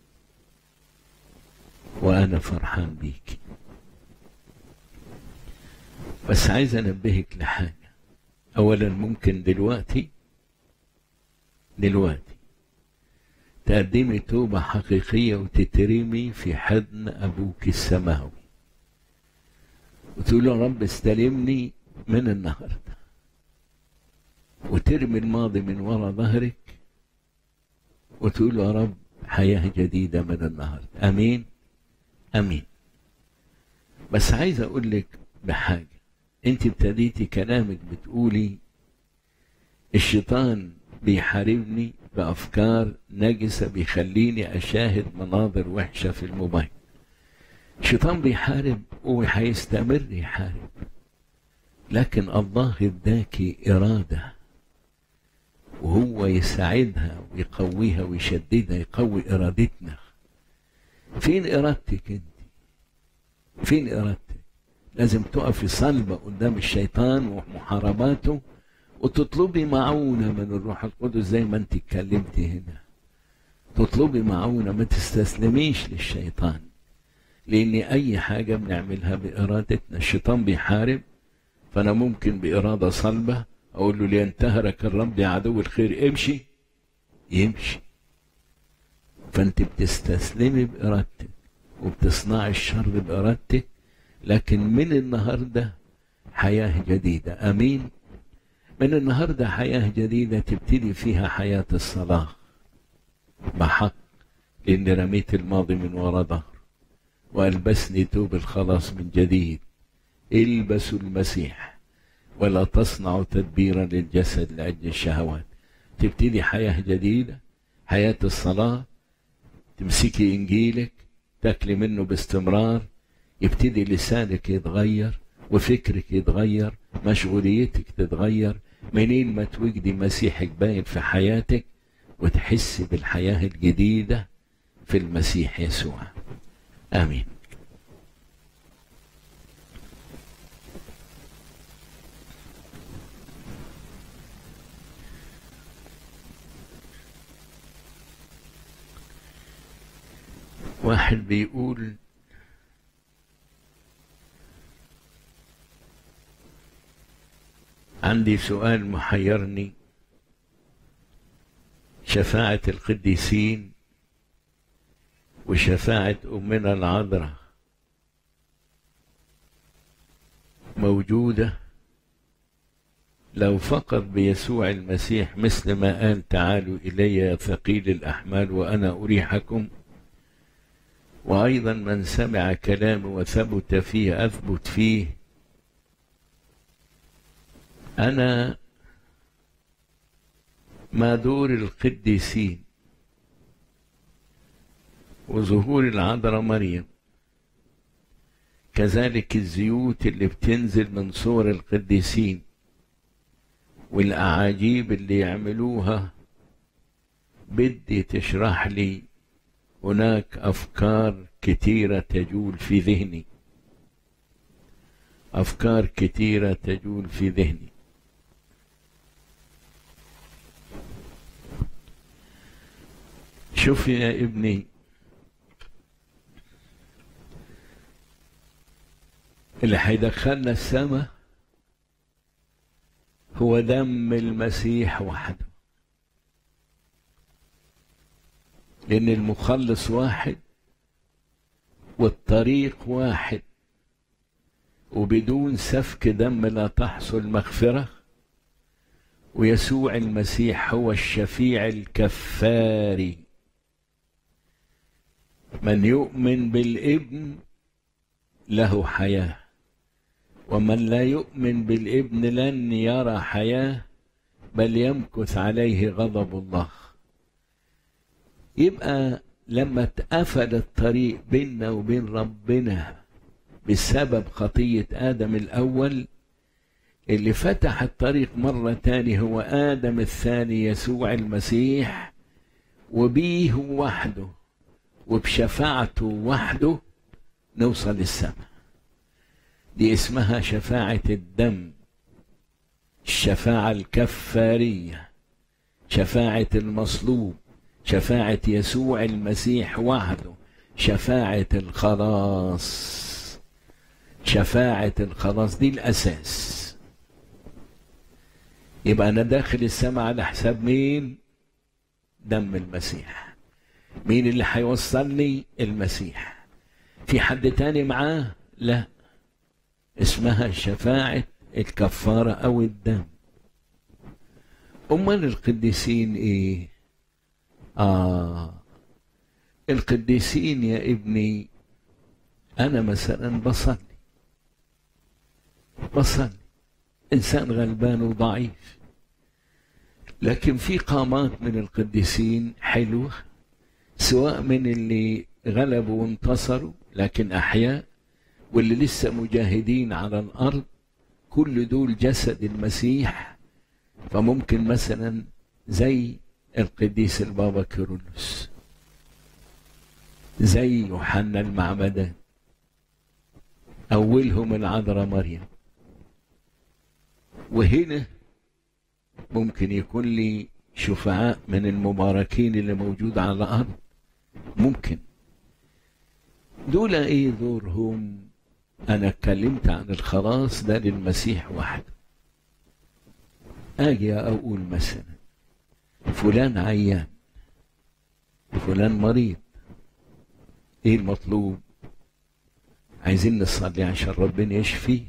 وأنا فرحان بيك بس عايز أنبهك لحاجة أولا ممكن دلوقتي دلوقتي تقدمي توبة حقيقية وتترمي في حضن أبوك السماوي وتقول له رب استلمني من النهارده وترمي الماضي من وراء ظهرك وتقول يا رب حياة جديدة من النهاردة أمين أمين بس عايز أقول لك بحاجة أنت ابتديتي كلامك بتقولي الشيطان بيحاربني بأفكار نجسة بيخليني أشاهد مناظر وحشة في الموبايل الشيطان بيحارب وهيستمر يحارب لكن الله اداكي إرادة وهو يساعدها ويقويها ويشددها يقوي إرادتنا فين إرادتك أنت فين إرادتك لازم تقفي صلبة قدام الشيطان ومحارباته وتطلبي معونة من الروح القدس زي ما انت اتكلمتي هنا تطلبي معونة ما تستسلميش للشيطان لأن أي حاجة بنعملها بإرادتنا الشيطان بيحارب فأنا ممكن بإرادة صلبة أقول له لينتهرك الرب يا عدو الخير امشي يمشي فأنت بتستسلمي بإرادتك وبتصنعي الشر بإرادتك لكن من النهاردة حياة جديدة أمين من النهاردة حياة جديدة تبتدي فيها حياة الصلاة بحق لأن رميت الماضي من وراء ظهر وألبسني توب الخلاص من جديد البسوا المسيح ولا تصنعوا تدبيرا للجسد لأجل الشهوات تبتدي حياة جديدة حياة الصلاة تمسكي إنجيلك تاكلي منه باستمرار يبتدي لسانك يتغير وفكرك يتغير مشغوليتك تتغير منين ما توجدي مسيحك باين في حياتك وتحسي بالحياة الجديدة في المسيح يسوع آمين واحد بيقول عندي سؤال محيرني شفاعة القديسين وشفاعة أمنا العذراء موجودة لو فقط بيسوع المسيح مثل ما قال تعالوا إلي يا ثقيل الأحمال وأنا أريحكم وأيضا من سمع كلامي وثبت فيه أثبت فيه أنا ما دور القديسين وظهور العذراء مريم كذلك الزيوت اللي بتنزل من صور القديسين والأعاجيب اللي يعملوها بدي تشرح لي هناك أفكار كثيرة تجول في ذهني أفكار كثيرة تجول في ذهني شوف يا ابني اللي هيدخلنا السماء هو دم المسيح وحده لأن المخلص واحد والطريق واحد وبدون سفك دم لا تحصل مغفرة ويسوع المسيح هو الشفيع الكفاري من يؤمن بالابن له حياه ومن لا يؤمن بالابن لن يرى حياه بل يمكث عليه غضب الله يبقى لما اتقفل الطريق بيننا وبين ربنا بسبب خطية آدم الأول اللي فتح الطريق مرة تاني هو آدم الثاني يسوع المسيح وبيه وحده وبشفاعته وحده نوصل للسماء دي اسمها شفاعة الدم الشفاعة الكفارية شفاعة المصلوب شفاعة يسوع المسيح وحده شفاعة الخلاص شفاعة الخلاص دي الأساس يبقى أنا داخل السماء على حساب مين؟ دم المسيح مين اللي هيوصلني؟ المسيح في حد تاني معاه؟ لا اسمها شفاعة الكفارة أو الدم أمال القديسين إيه؟ آه القديسين يا ابني أنا مثلا بصلي بصلي إنسان غلبان وضعيف لكن في قامات من القديسين حلوة سواء من اللي غلبوا وانتصروا لكن أحياء واللي لسه مجاهدين على الأرض كل دول جسد المسيح فممكن مثلا زي القديس البابا كيرلس زي يوحنا المعمدان أولهم العذراء مريم وهنا ممكن يكون لي شفعاء من المباركين اللي موجود على الأرض ممكن دول ايه دورهم انا اتكلمت عن الخلاص ده للمسيح وحده اجي اقول مثلا فلان عيان فلان مريض ايه المطلوب عايزين نصلي عشان ربنا يشفيه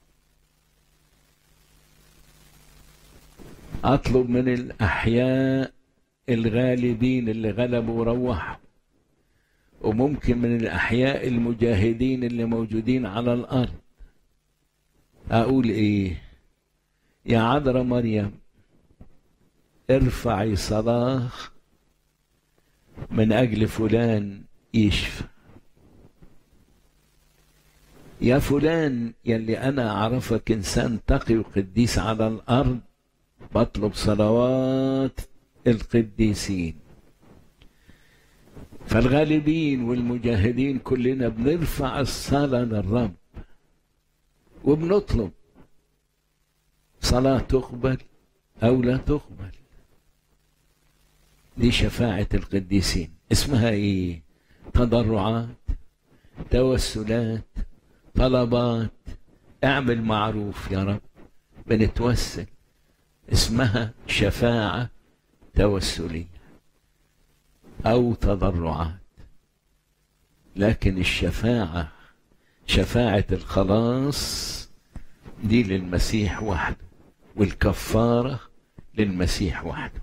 اطلب من الاحياء الغالبين اللي غلبوا وروحوا وممكن من الاحياء المجاهدين اللي موجودين على الارض اقول ايه يا عذراء مريم ارفعي صلاه من اجل فلان يشفى يا فلان يلي انا اعرفك انسان تقي وقديس على الارض بطلب صلوات القديسين فالغالبين والمجاهدين كلنا بنرفع الصلاة للرب وبنطلب صلاة تقبل أو لا تقبل دي شفاعة القديسين اسمها ايه تضرعات توسلات طلبات اعمل معروف يا رب بنتوسل اسمها شفاعة توسلية أو تضرعات لكن الشفاعة شفاعة الخلاص دي للمسيح وحده والكفارة للمسيح وحده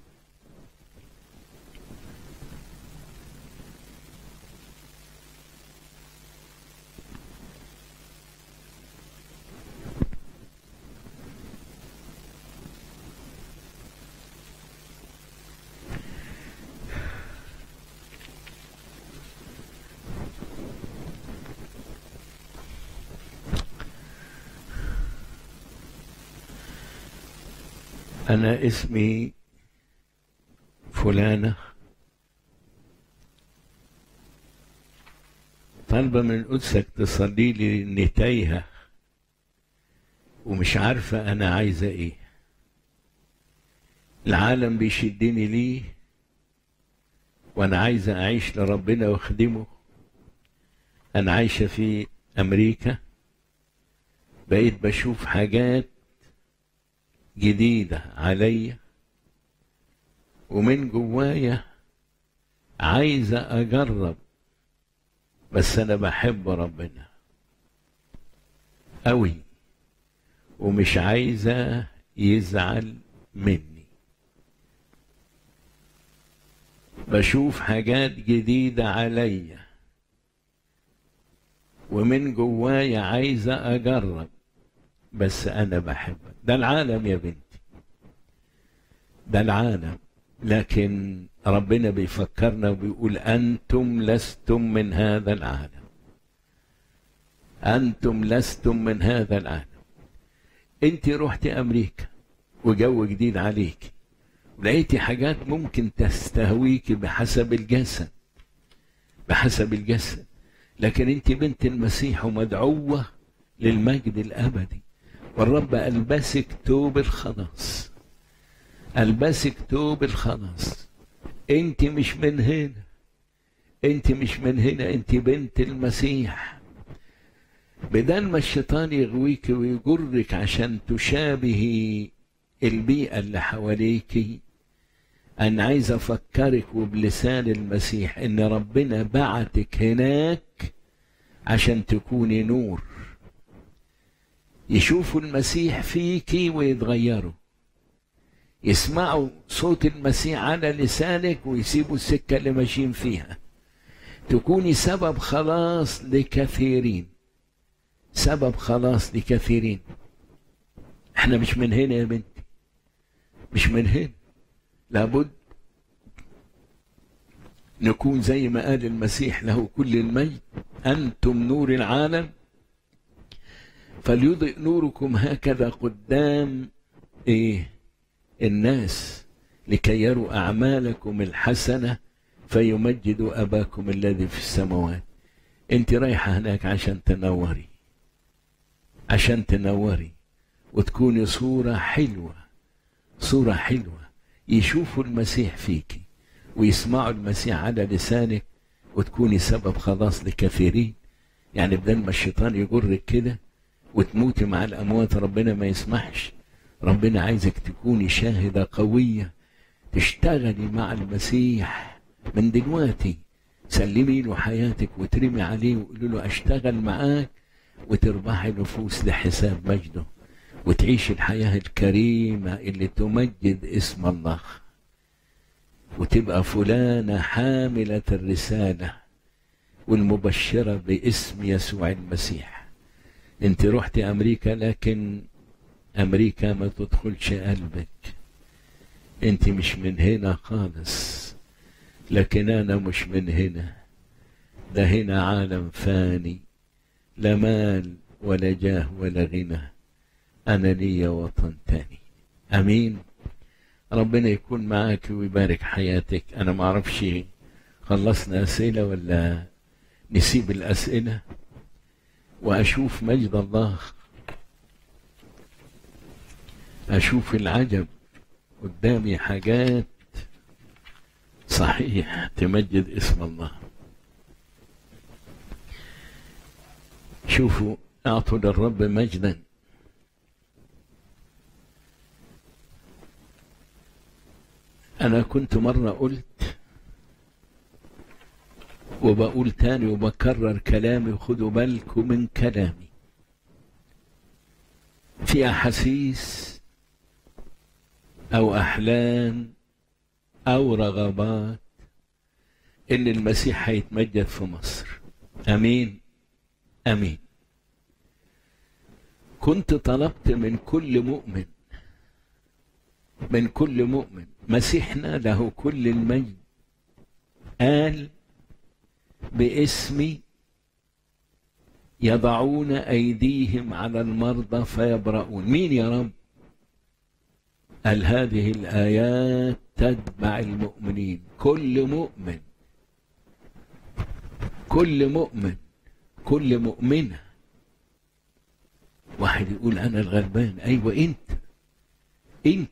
أنا اسمي فلانة طالبة من قدسك تصلي لي إني تايهة ومش عارفة أنا عايزة إيه العالم بيشدني ليه وأنا عايزة أعيش لربنا وأخدمه أنا عايشة في أمريكا بقيت بشوف حاجات جديدة عليا ومن جوايا عايزة أجرب بس أنا بحب ربنا أوي ومش عايزة يزعل مني بشوف حاجات جديدة عليا ومن جوايا عايزة أجرب بس أنا بحبك ده العالم يا بنتي ده العالم لكن ربنا بيفكرنا وبيقول أنتم لستم من هذا العالم أنتم لستم من هذا العالم أنت رحت أمريكا وجو جديد عليك لقيتي حاجات ممكن تستهويك بحسب الجسد بحسب الجسد لكن انت بنت المسيح ومدعوة للمجد الأبدي والرب ألبسك توب الخلاص ألبسك توب الخلاص انت مش من هنا انت مش من هنا انت بنت المسيح بدل ما الشيطان يغويك ويجرك عشان تشابهي البيئة اللي حواليك أنا عايز أفكرك وبلسان المسيح إن ربنا بعتك هناك عشان تكوني نور يشوفوا المسيح فيكي ويتغيروا يسمعوا صوت المسيح على لسانك ويسيبوا السكة اللي ماشيين فيها تكوني سبب خلاص لكثيرين سبب خلاص لكثيرين احنا مش من هنا يا بنتي مش من هنا لابد نكون زي ما قال المسيح له كل المجد أنتم نور العالم فليضئ نوركم هكذا قدام إيه الناس لكي يروا أعمالكم الحسنة فيمجدوا أباكم الذي في السماوات أنت رايحة هناك عشان تنوري عشان تنوري وتكوني صورة حلوة صورة حلوة يشوفوا المسيح فيكي ويسمعوا المسيح على لسانك وتكوني سبب خلاص لكثيرين يعني بدل ما الشيطان يجرك كده وتموتي مع الأموات ربنا ما يسمحش ربنا عايزك تكوني شاهدة قوية تشتغلي مع المسيح من دلوقتي سلمي له حياتك وترمي عليه وقولي له اشتغل معاك وتربحي نفوس لحساب مجده وتعيش الحياة الكريمة اللي تمجد اسم الله وتبقى فلانة حاملة الرسالة والمبشرة باسم يسوع المسيح انت رحت امريكا لكن امريكا ما تدخلش قلبك انت مش من هنا خالص لكن انا مش من هنا ده هنا عالم فاني لا مال ولا جاه ولا غنى انا لي وطن تاني امين ربنا يكون معاك ويبارك حياتك انا ما اعرفش خلصنا اسئله ولا نسيب الاسئله واشوف مجد الله اشوف العجب قدامي حاجات صحيح تمجد اسم الله شوفوا اعطوا للرب مجدا انا كنت مره قلت وبقول تاني وبكرر كلامي وخدوا بالكم من كلامي في احاسيس او احلام او رغبات ان المسيح هيتمجد في مصر امين امين كنت طلبت من كل مؤمن من كل مؤمن مسيحنا له كل المجد قال باسمي يضعون ايديهم على المرضى فيبرؤون مين يا رب قال هذه الايات تتبع المؤمنين كل مؤمن كل مؤمن كل مؤمنه واحد يقول انا الغلبان ايوه انت انت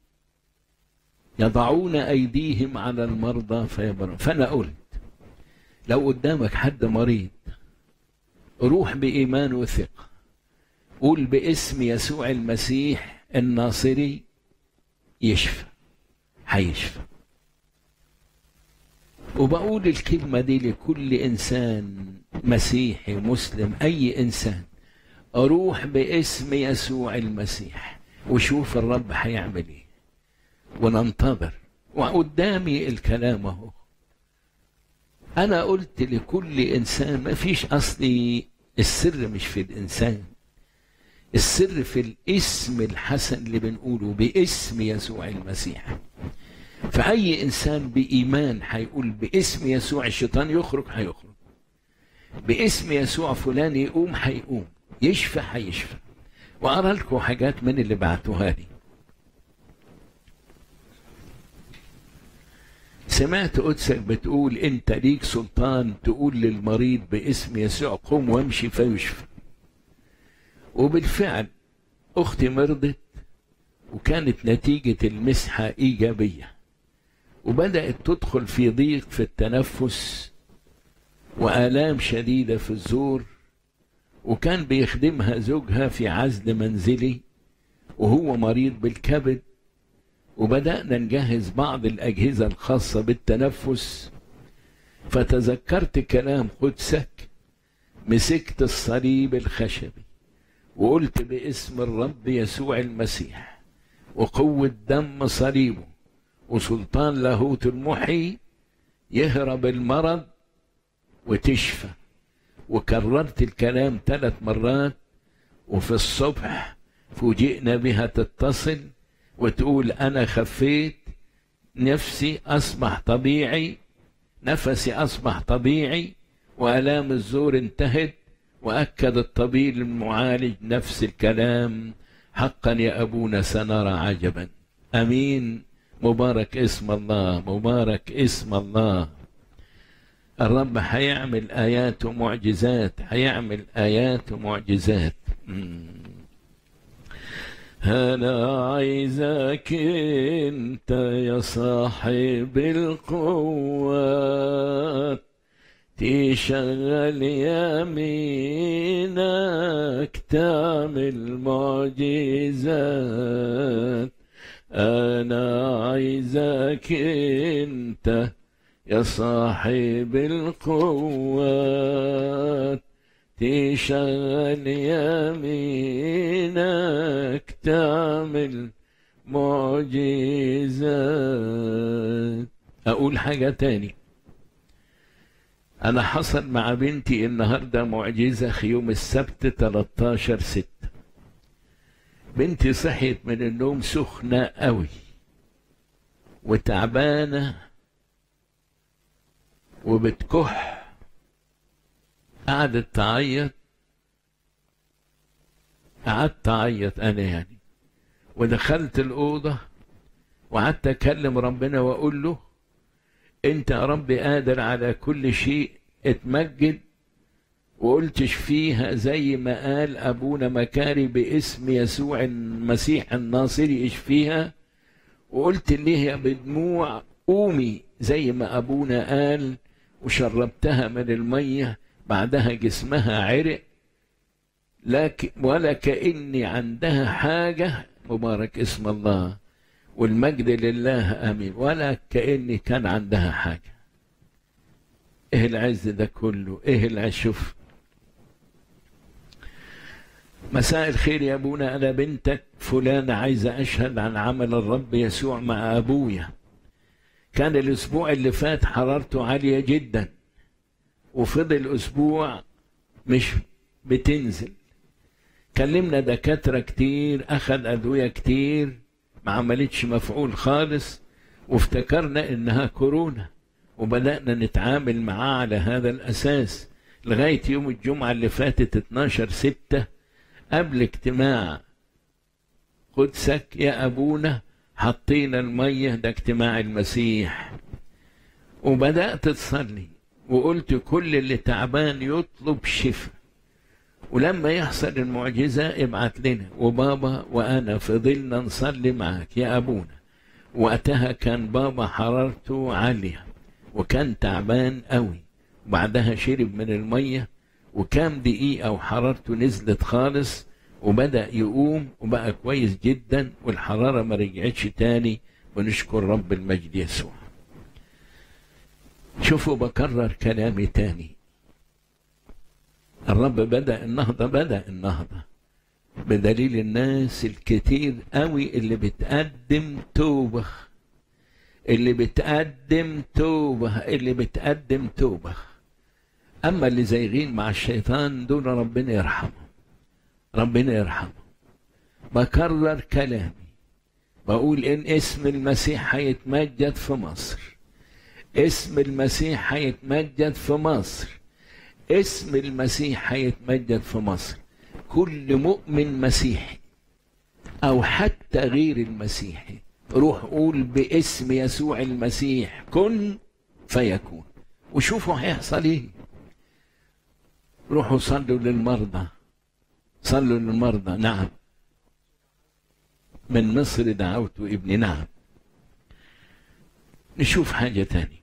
يضعون ايديهم على المرضى فيبرؤون فانا قلت لو قدامك حد مريض روح بإيمان وثقة قول باسم يسوع المسيح الناصري يشفى هيشفى وبقول الكلمة دي لكل إنسان مسيحي مسلم أي إنسان أروح باسم يسوع المسيح وشوف الرب هيعمل إيه وننتظر وقدامي الكلام أهو أنا قلت لكل إنسان ما فيش أصلي السر مش في الإنسان السر في الاسم الحسن اللي بنقوله باسم يسوع المسيح فأي إنسان بإيمان هيقول باسم يسوع الشيطان يخرج هيخرج باسم يسوع فلان يقوم هيقوم يشفى هيشفى وأرى لكم حاجات من اللي بعتوها لي سمعت قدسك بتقول انت ليك سلطان تقول للمريض باسم يسوع قم وامشي فيشفى وبالفعل اختي مرضت وكانت نتيجة المسحة ايجابية وبدأت تدخل في ضيق في التنفس وآلام شديدة في الزور وكان بيخدمها زوجها في عزل منزلي وهو مريض بالكبد وبدأنا نجهز بعض الأجهزة الخاصة بالتنفس فتذكرت كلام قدسك مسكت الصليب الخشبي وقلت باسم الرب يسوع المسيح وقوة دم صليبه وسلطان لاهوت المحي يهرب المرض وتشفى وكررت الكلام ثلاث مرات وفي الصبح فوجئنا بها تتصل وتقول أنا خفيت نفسي أصبح طبيعي نفسي أصبح طبيعي وآلام الزور انتهت وأكد الطبيب المعالج نفس الكلام حقا يا أبونا سنرى عجبا أمين مبارك اسم الله مبارك اسم الله الرب هيعمل آيات ومعجزات هيعمل آيات ومعجزات أنا عايزك أنت يا صاحب القوات تشغل يمينك تعمل معجزات أنا عايزك أنت يا صاحب القوات تشغل يمينك تعمل معجزات أقول حاجة تاني أنا حصل مع بنتي النهاردة معجزة في يوم السبت 13 ستة بنتي صحيت من النوم سخنة قوي وتعبانة وبتكح قعدت تعيط قعدت أعيط أنا يعني ودخلت الأوضة وقعدت أكلم ربنا وأقول له أنت يا رب قادر على كل شيء اتمجد وقلت اشفيها زي ما قال أبونا مكاري باسم يسوع المسيح الناصري اشفيها وقلت ليها بدموع قومي زي ما أبونا قال وشربتها من المية بعدها جسمها عرق لكن ولا كأني عندها حاجة مبارك اسم الله والمجد لله امين ولا كاني كان عندها حاجه ايه العز ده كله ايه العز شوف مساء الخير يا ابونا انا بنتك فلانه عايزه اشهد عن عمل الرب يسوع مع ابويا كان الاسبوع اللي فات حرارته عاليه جدا وفضل اسبوع مش بتنزل كلمنا دكاتره كتير اخذ ادويه كتير ما عملتش مفعول خالص وافتكرنا انها كورونا وبدأنا نتعامل معاه على هذا الأساس لغاية يوم الجمعة اللي فاتت 12 ستة قبل اجتماع قدسك يا أبونا حطينا المية ده اجتماع المسيح وبدأت تصلي وقلت كل اللي تعبان يطلب شفاء ولما يحصل المعجزة ابعت لنا وبابا وأنا فضلنا نصلي معك يا أبونا وقتها كان بابا حرارته عالية وكان تعبان قوي وبعدها شرب من المية وكام دقيقة وحرارته نزلت خالص وبدأ يقوم وبقى كويس جدا والحرارة ما رجعتش تاني ونشكر رب المجد يسوع شوفوا بكرر كلامي تاني الرب بدأ النهضة بدأ النهضة بدليل الناس الكتير قوي اللي بتقدم توبة اللي بتقدم توبة اللي بتقدم توبة أما اللي زايغين مع الشيطان دول ربنا يرحمهم ربنا يرحمهم بكرر كلامي بقول إن اسم المسيح هيتمجد في مصر اسم المسيح هيتمجد في مصر اسم المسيح هيتمجد في مصر كل مؤمن مسيحي او حتى غير المسيحي روح قول باسم يسوع المسيح كن فيكون وشوفوا هيحصل ايه روحوا صلوا للمرضى صلوا للمرضى نعم من مصر دعوت ابني نعم نشوف حاجة تاني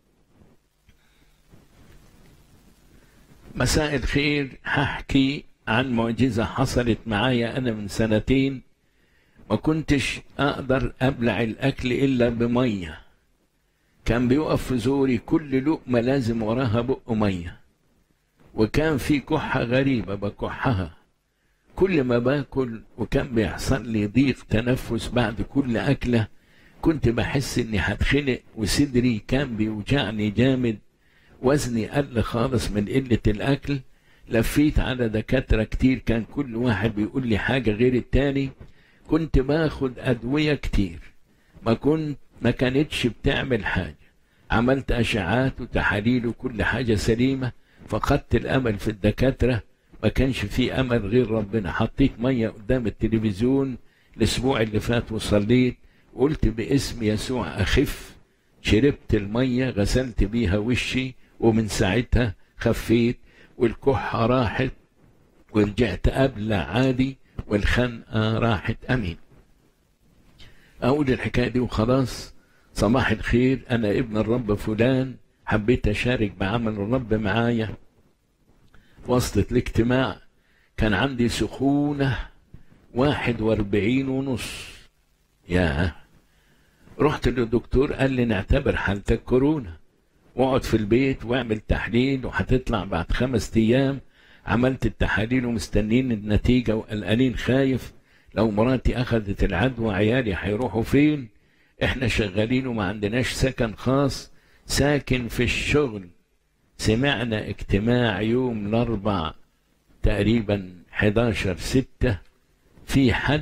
مساء الخير هحكي عن معجزة حصلت معايا أنا من سنتين ما كنتش أقدر أبلع الأكل إلا بمية كان بيقف في زوري كل لقمة لازم وراها بق مية وكان في كحة غريبة بكحها كل ما باكل وكان بيحصل لي ضيق تنفس بعد كل أكلة كنت بحس إني هتخنق وصدري كان بيوجعني جامد وزني قل خالص من قلة الأكل لفيت على دكاترة كتير كان كل واحد بيقول لي حاجة غير التاني كنت باخد أدوية كتير ما كنت ما كانتش بتعمل حاجة عملت أشعات وتحاليل وكل حاجة سليمة فقدت الأمل في الدكاترة ما كانش في أمل غير ربنا حطيت مية قدام التلفزيون الأسبوع اللي فات وصليت قلت باسم يسوع أخف شربت المية غسلت بيها وشي ومن ساعتها خفيت والكحة راحت ورجعت أبلع عادي والخنقة راحت أمين أقول الحكاية دي وخلاص صباح الخير أنا ابن الرب فلان حبيت أشارك بعمل الرب معايا وسط الاجتماع كان عندي سخونة واحد واربعين ونص يا رحت للدكتور قال لي نعتبر حالتك كورونا واقعد في البيت واعمل تحليل وهتطلع بعد خمس ايام عملت التحاليل ومستنين النتيجة وقلقانين خايف لو مراتي أخذت العدوى عيالي هيروحوا فين احنا شغالين وما عندناش سكن خاص ساكن في الشغل سمعنا اجتماع يوم الأربع تقريبا 11 ستة في حد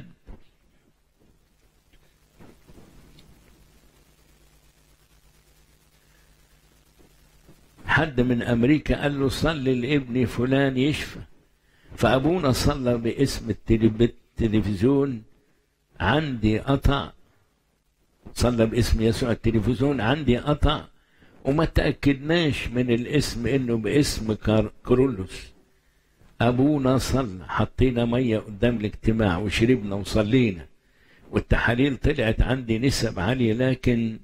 حد من أمريكا قال له صلي لابني فلان يشفى فأبونا صلى باسم التلفزيون عندي قطع صلى باسم يسوع التلفزيون عندي قطع وما تأكدناش من الاسم انه باسم كرولوس ابونا صلى حطينا مية قدام الاجتماع وشربنا وصلينا والتحاليل طلعت عندي نسب عالية لكن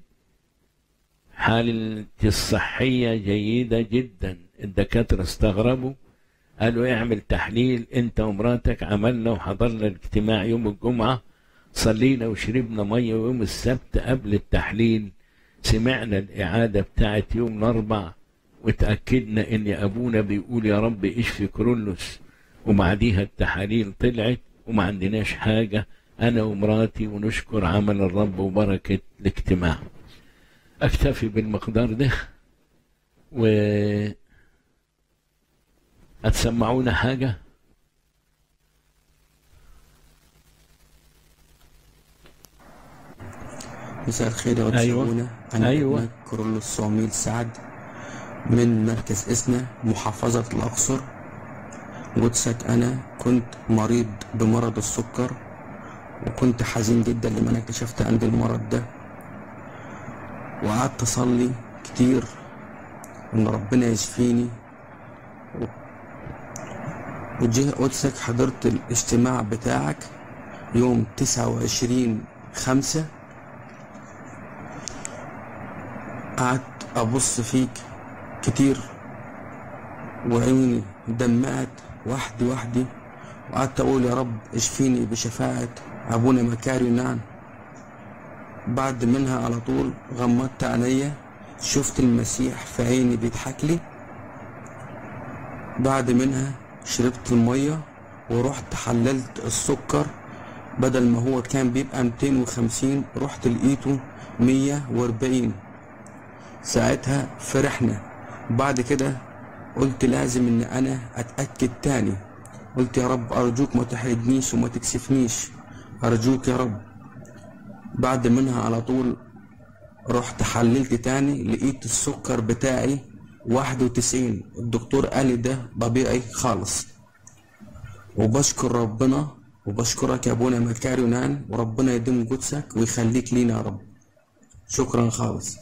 حالتي الصحية جيدة جدا الدكاترة استغربوا قالوا اعمل تحليل انت ومراتك عملنا وحضرنا الاجتماع يوم الجمعة صلينا وشربنا مية ويوم السبت قبل التحليل سمعنا الإعادة بتاعت يوم الأربع وتأكدنا إن أبونا بيقول يا رب اشفي كرولوس وبعديها التحاليل طلعت وما عندناش حاجة أنا ومراتي ونشكر عمل الرب وبركة الاجتماع أكتفي بالمقدار ده و هتسمعونا حاجة مساء الخير يا أيوة. أيوة. أنا أيوة. ابنك كرولوس صوميل سعد من مركز إسنا محافظة الأقصر قدسك أنا كنت مريض بمرض السكر وكنت حزين جدا لما أنا اكتشفت عندي المرض ده وقعدت أصلي كتير إن ربنا يشفيني و- وجه قدسك حضرت الاجتماع بتاعك يوم تسعة وعشرين خمسة قعدت أبص فيك كتير وعيوني دمعت وحدي وحدي وقعدت أقول يا رب اشفيني بشفاعة أبونا مكاري نعم بعد منها على طول غمضت عينيا شفت المسيح في عيني بيضحك لي بعد منها شربت المية ورحت حللت السكر بدل ما هو كان بيبقى 250 رحت لقيته 140 ساعتها فرحنا بعد كده قلت لازم ان انا اتأكد تاني قلت يا رب ارجوك ما تحرجنيش وما تكسفنيش ارجوك يا رب بعد منها على طول رحت حللت تاني لقيت السكر بتاعي واحد وتسعين الدكتور قال لي ده طبيعي خالص وبشكر ربنا وبشكرك يا ابونا مكاري ونان وربنا يديم قدسك ويخليك لينا يا رب شكرا خالص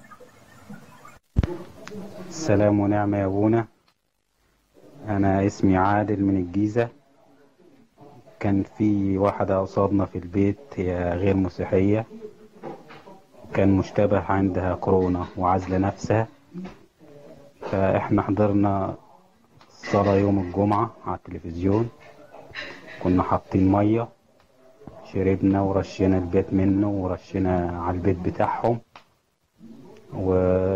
سلام ونعمة يا أبونا أنا اسمي عادل من الجيزة كان في واحدة قصادنا في البيت هي غير مسيحية كان مشتبه عندها كورونا وعزل نفسها فإحنا حضرنا الصلاة يوم الجمعة على التلفزيون كنا حاطين مية شربنا ورشينا البيت منه ورشينا على البيت بتاعهم و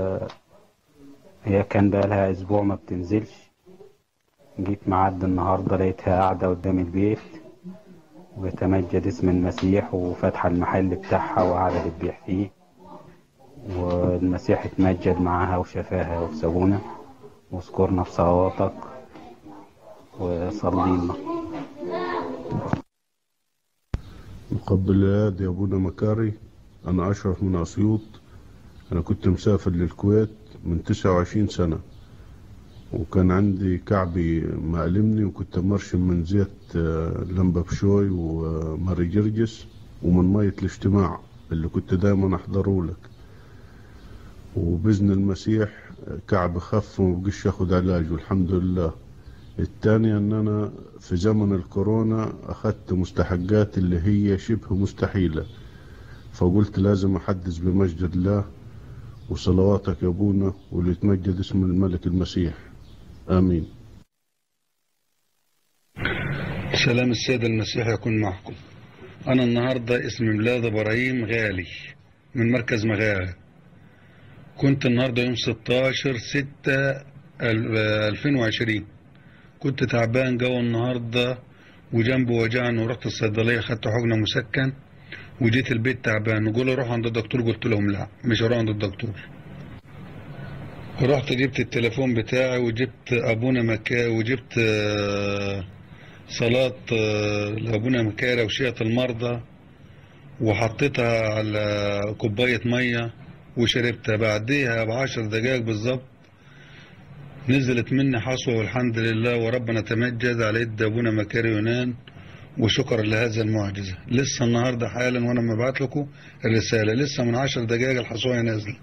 هي كان بقالها اسبوع ما بتنزلش جيت معد النهارده لقيتها قاعده قدام البيت ويتمجد اسم المسيح وفاتحه المحل بتاعها وقاعده بتبيع فيه والمسيح اتمجد معاها وشفاها وسابونا واذكرنا في صلواتك وصلينا مقبلات يا ابونا مكاري انا اشرف من اسيوط انا كنت مسافر للكويت من 29 سنة وكان عندي كعبي مألمني وكنت مرشم من زيت آه، لمبة بشوي وماري جرجس ومن مية الاجتماع اللي كنت دايما احضره لك وبإذن المسيح كعب خف ومبقيش ياخد علاج والحمد لله التانية ان انا في زمن الكورونا اخدت مستحقات اللي هي شبه مستحيلة فقلت لازم احدث بمجد الله وصلواتك يا أبونا وليتمجد اسم الملك المسيح آمين سلام السيد المسيح يكون معكم أنا النهاردة اسمي ميلاد إبراهيم غالي من مركز مغاغة كنت النهاردة يوم 16 6 2020 كنت تعبان جو النهاردة وجنبي وجعني ورحت الصيدلية خدت حقنة مسكن وجيت البيت تعبان وقولوا روح عند الدكتور قلت لهم لا مش هروح عند الدكتور رحت جبت التليفون بتاعي وجبت أبونا مكا وجبت آه، صلاة آه، لأبونا مكارة وشيعة المرضى وحطيتها على كوباية مية وشربتها بعديها بعشر دقايق بالظبط نزلت مني حصوة والحمد لله وربنا تمجد على يد أبونا مكاري يونان وشكرا لهذا المعجزة لسه النهاردة حالا وأنا مبعت لكم الرسالة لسه من عشر دقايق الحصوة نازلة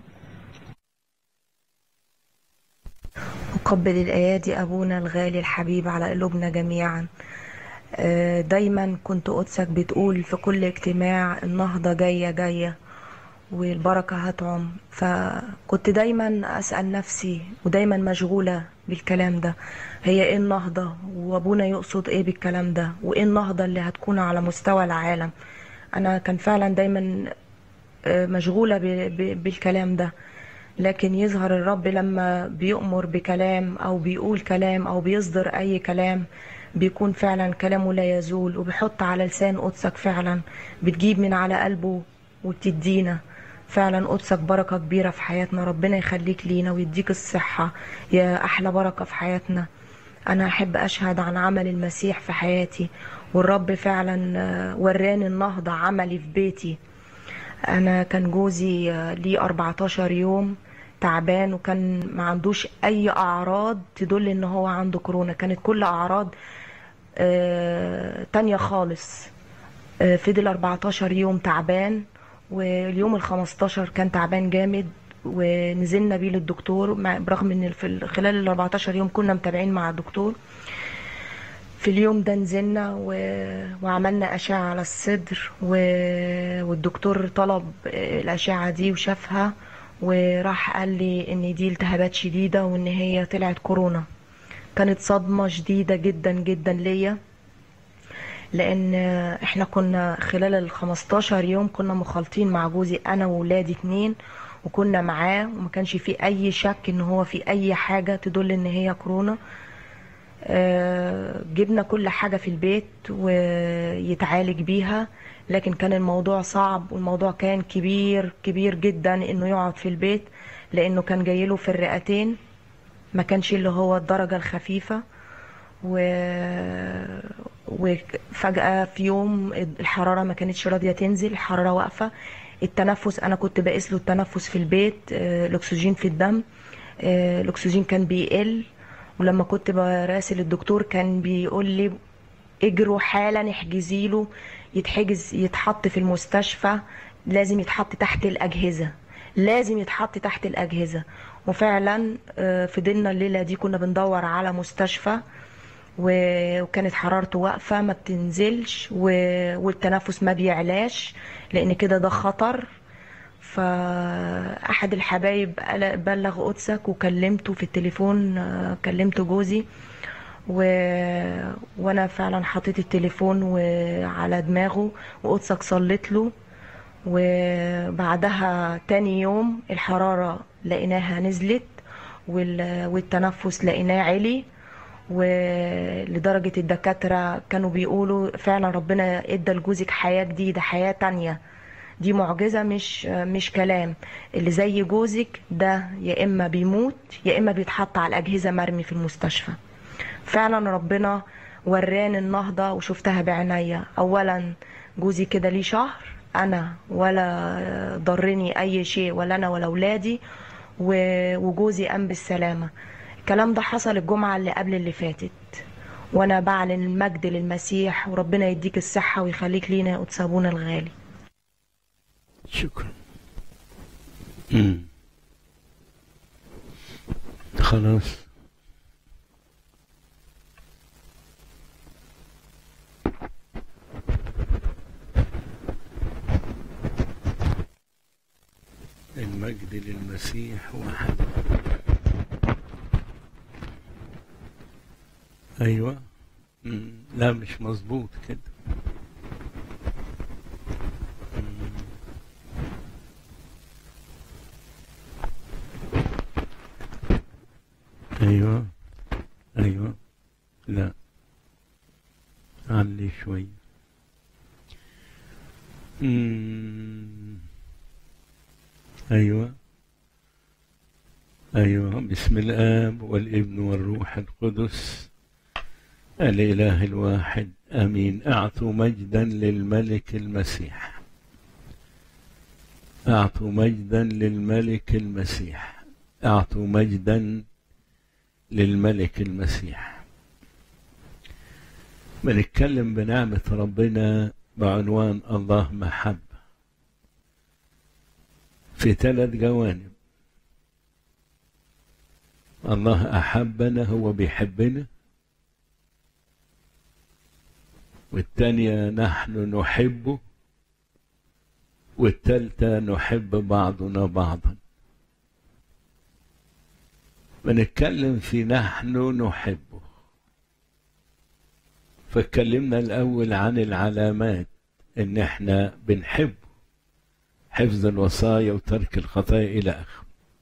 أقبل الأيادي أبونا الغالي الحبيب على قلوبنا جميعا آه، دايما كنت قدسك بتقول في كل اجتماع النهضة جاية جاية والبركة هتعم فكنت دايما أسأل نفسي ودايما مشغولة بالكلام ده هي ايه النهضة وابونا يقصد ايه بالكلام ده وايه النهضة اللي هتكون على مستوى العالم انا كان فعلا دايما آه، مشغولة ب- ب- بالكلام ده لكن يظهر الرب لما بيؤمر بكلام او بيقول كلام او بيصدر اي كلام بيكون فعلا كلامه لا يزول وبيحط على لسان قدسك فعلا بتجيب من على قلبه وبتدينا فعلا قدسك بركة كبيرة في حياتنا ربنا يخليك لينا ويديك الصحة يا أحلى بركة في حياتنا أنا أحب أشهد عن عمل المسيح في حياتي والرب فعلا آه، وراني النهضة عملي في بيتي انا كان جوزي آه، ليه 14 يوم تعبان وكان ما عندوش اي اعراض تدل ان هو عنده كورونا كانت كل اعراض آه، تانية خالص آه، فضل 14 يوم تعبان واليوم ال 15 كان تعبان جامد ونزلنا بيه للدكتور مع- برغم ان في ال- خلال ال 14 يوم كنا متابعين مع الدكتور في اليوم ده نزلنا و... وعملنا أشعة على الصدر و... والدكتور طلب الأشعة دي وشافها وراح قال لي إن دي التهابات شديدة وإن هي طلعت كورونا كانت صدمة شديدة جدا جدا ليا لأن إحنا كنا خلال ال 15 يوم كنا مخالطين مع جوزي أنا وولادي اتنين وكنا معاه وما كانش في أي شك إن هو في أي حاجة تدل إن هي كورونا آه، جبنا كل حاجة في البيت ويتعالج بيها لكن كان الموضوع صعب والموضوع كان كبير كبير جدا انه يقعد في البيت لانه كان جايله في الرئتين ما كانش اللي هو الدرجة الخفيفة و... وفجأة في يوم الحرارة ما كانتش راضية تنزل الحرارة واقفة التنفس أنا كنت بقيس له التنفس في البيت آه، الأكسجين في الدم آه، الأكسجين كان بيقل ولما كنت براسل الدكتور كان بيقول لي اجروا حالا احجزي له يتحجز يتحط في المستشفى لازم يتحط تحت الأجهزة لازم يتحط تحت الأجهزة وفعلا آه، فضلنا الليلة دي كنا بندور على مستشفى و- وكانت حرارته واقفة ما بتنزلش و- والتنفس ما بيعلاش لأن كده ده خطر فأحد الحبايب قال- بلغ قدسك وكلمته في التليفون آه، كلمت جوزي و... وانا فعلا حطيت التليفون وعلى دماغه وقدسك صليت له وبعدها تاني يوم الحرارة لقيناها نزلت وال... والتنفس لقيناه علي ولدرجة الدكاترة كانوا بيقولوا فعلا ربنا ادى لجوزك حياة جديدة حياة تانية دي معجزة مش مش كلام اللي زي جوزك ده يا إما بيموت يا إما بيتحط على الأجهزة مرمي في المستشفى فعلا ربنا وراني النهضة وشفتها بعينيا أولا جوزي كده ليه شهر أنا ولا ضرني أي شيء ولا أنا ولا أولادي و- وجوزي قام بالسلامة الكلام ده حصل الجمعة اللي قبل اللي فاتت وأنا بعلن المجد للمسيح وربنا يديك الصحة ويخليك لينا يا قدس أبونا الغالي شكرا مم. خلاص المجد للمسيح المسيح واحد ايوه مم. لا مش مظبوط كده مم. ايوه ايوه لا علي شوي مم. ايوه ايوه بسم الاب والابن والروح القدس الاله الواحد امين اعطوا مجدا للملك المسيح اعطوا مجدا للملك المسيح اعطوا مجدا للملك المسيح بنتكلم بنعمة ربنا بعنوان الله محبة في ثلاث جوانب الله أحبنا هو بيحبنا والتانية نحن نحبه والتالتة نحب بعضنا بعضا بنتكلم في نحن نحبه فاتكلمنا الأول عن العلامات إن إحنا بنحبه حفظ الوصايا وترك الخطايا إلى آخره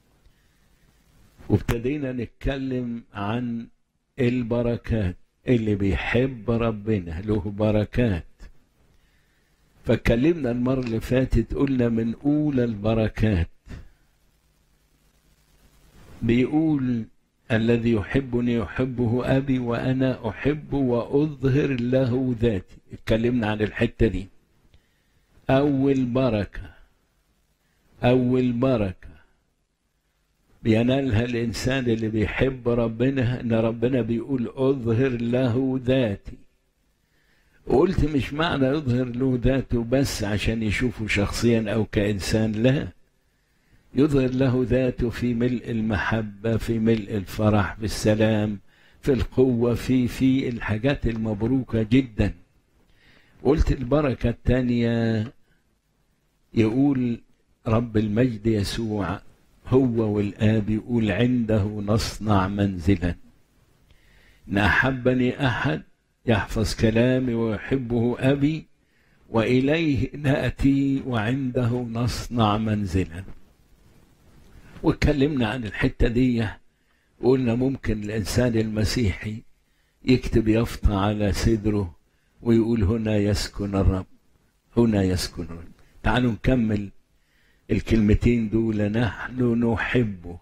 وابتدينا نتكلم عن البركات اللي بيحب ربنا له بركات فاتكلمنا المرة اللي فاتت قلنا من أولى البركات بيقول الذي يحبني يحبه أبي وأنا أحب وأظهر له ذاتي اتكلمنا عن الحتة دي أول بركة أول بركة بينالها الإنسان اللي بيحب ربنا إن ربنا بيقول أظهر له ذاتي قلت مش معنى يظهر له ذاته بس عشان يشوفه شخصيا أو كإنسان لا يظهر له ذاته في ملء المحبة في ملء الفرح في السلام في القوة في في الحاجات المبروكة جدا قلت البركة الثانية يقول رب المجد يسوع هو والآب يقول عنده نصنع منزلا إن أحبني أحد يحفظ كلامي ويحبه أبي وإليه نأتي وعنده نصنع منزلا واتكلمنا عن الحتة دي وقلنا ممكن الإنسان المسيحي يكتب يافطة على صدره ويقول هنا يسكن الرب هنا يسكن الرب تعالوا نكمل الكلمتين دول نحن نحبه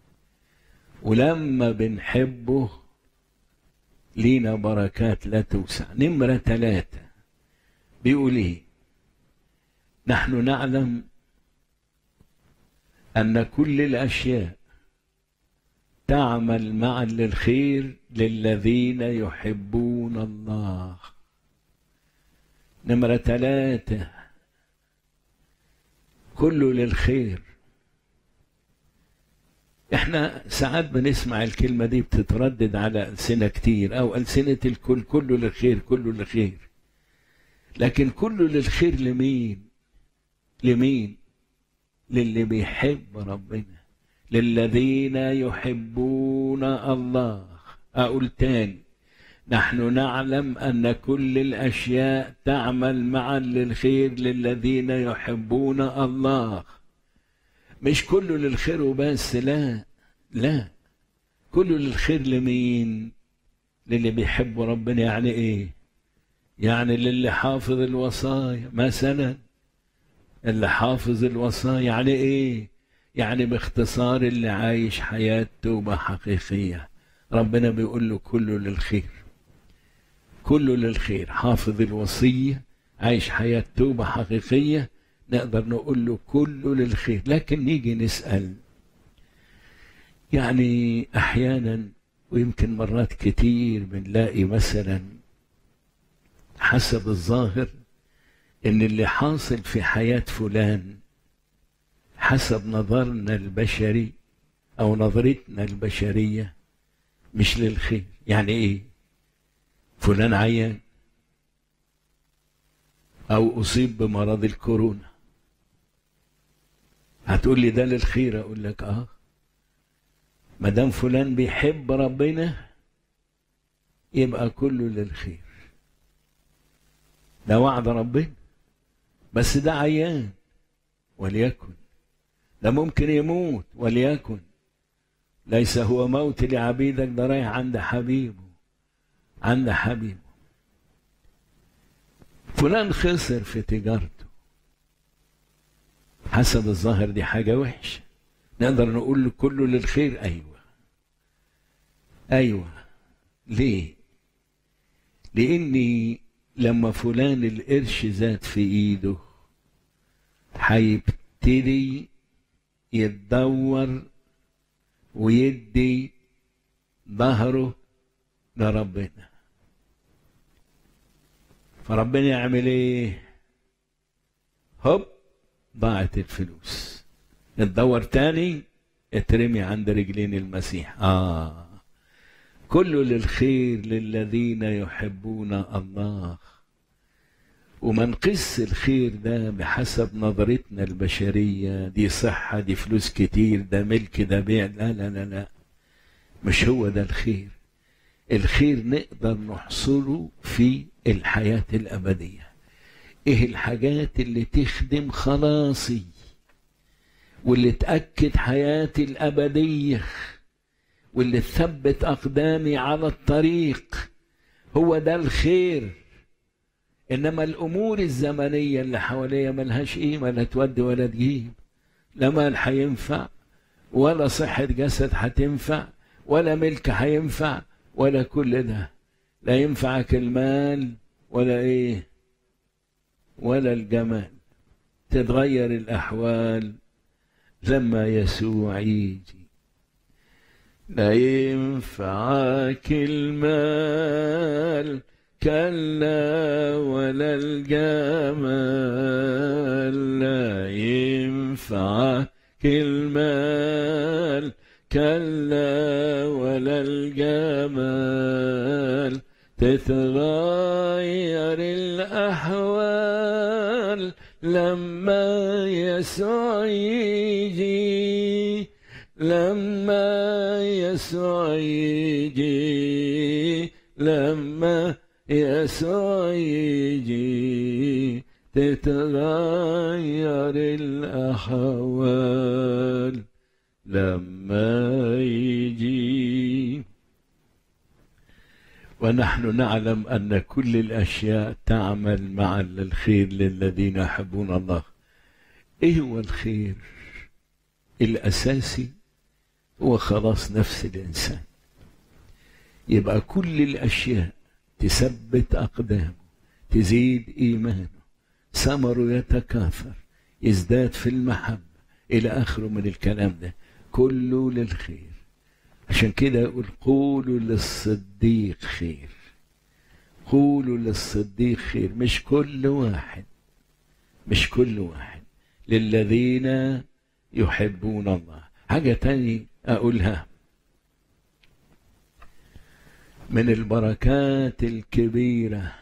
ولما بنحبه لينا بركات لا توسع نمرة ثلاثة بيقول ايه نحن نعلم أن كل الأشياء تعمل معا للخير للذين يحبون الله نمرة ثلاثة كله للخير احنا ساعات بنسمع الكلمة دي بتتردد على ألسنة كتير أو ألسنة الكل كله للخير كله للخير لكن كله للخير لمين لمين للي بيحب ربنا للذين يحبون الله أقول تاني نحن نعلم أن كل الأشياء تعمل معا للخير للذين يحبون الله مش كله للخير وبس لا لا كله للخير لمين للي بيحب ربنا يعني ايه يعني للي حافظ الوصايا مثلا اللي حافظ الوصايا يعني ايه يعني باختصار اللي عايش حياة توبة حقيقية ربنا بيقول له كله للخير كله للخير حافظ الوصية عايش حياة توبة حقيقية نقدر نقول له كله للخير لكن نيجي نسأل يعني أحيانا ويمكن مرات كتير بنلاقي مثلا حسب الظاهر ان اللي حاصل في حياة فلان حسب نظرنا البشري او نظرتنا البشرية مش للخير يعني ايه فلان عيان او اصيب بمرض الكورونا هتقول لي ده للخير اقول لك اه ما دام فلان بيحب ربنا يبقى كله للخير ده وعد ربنا بس ده عيان وليكن ده ممكن يموت وليكن ليس هو موت لعبيدك ده رايح عند حبيبه عند حبيبه فلان خسر في تجارته حسب الظاهر دي حاجة وحشة نقدر نقول له كله للخير أيوة أيوة ليه لأني لما فلان القرش زاد في إيده هيبتدي يتدور ويدي ظهره لربنا فربنا يعمل ايه هوب ضاعت الفلوس نتدور تاني اترمي عند رجلين المسيح اه كله للخير للذين يحبون الله وما نقيس الخير ده بحسب نظرتنا البشرية دي صحة دي فلوس كتير ده ملك ده بيع لا لا لا لا مش هو ده الخير الخير نقدر نحصره في الحياة الأبدية إيه الحاجات اللي تخدم خلاصي واللي تأكد حياتي الأبدية واللي تثبت أقدامي على الطريق هو ده الخير إنما الأمور الزمنية اللي حواليا ملهاش قيمة لا تودي ولا تجيب لا مال هينفع ولا صحة جسد هتنفع ولا ملك هينفع ولا كل ده لا ينفعك المال ولا ايه ولا الجمال تتغير الاحوال لما يسوع يجي لا ينفعك المال كلا ولا الجمال لا ينفعك المال كلا ولا الجمال تتغير الأحوال لما يسوع يجي لما يسوع يجي لما يسوع يجي تتغير الأحوال لما يجي ونحن نعلم أن كل الأشياء تعمل معا للخير للذين يحبون الله إيه هو الخير الأساسي هو خلاص نفس الإنسان يبقى كل الأشياء تثبت أقدامه تزيد إيمانه ثمره يتكاثر يزداد في المحبة إلى آخره من الكلام ده كله للخير عشان كده يقول قولوا للصديق خير قولوا للصديق خير مش كل واحد مش كل واحد للذين يحبون الله حاجة تاني أقولها من البركات الكبيرة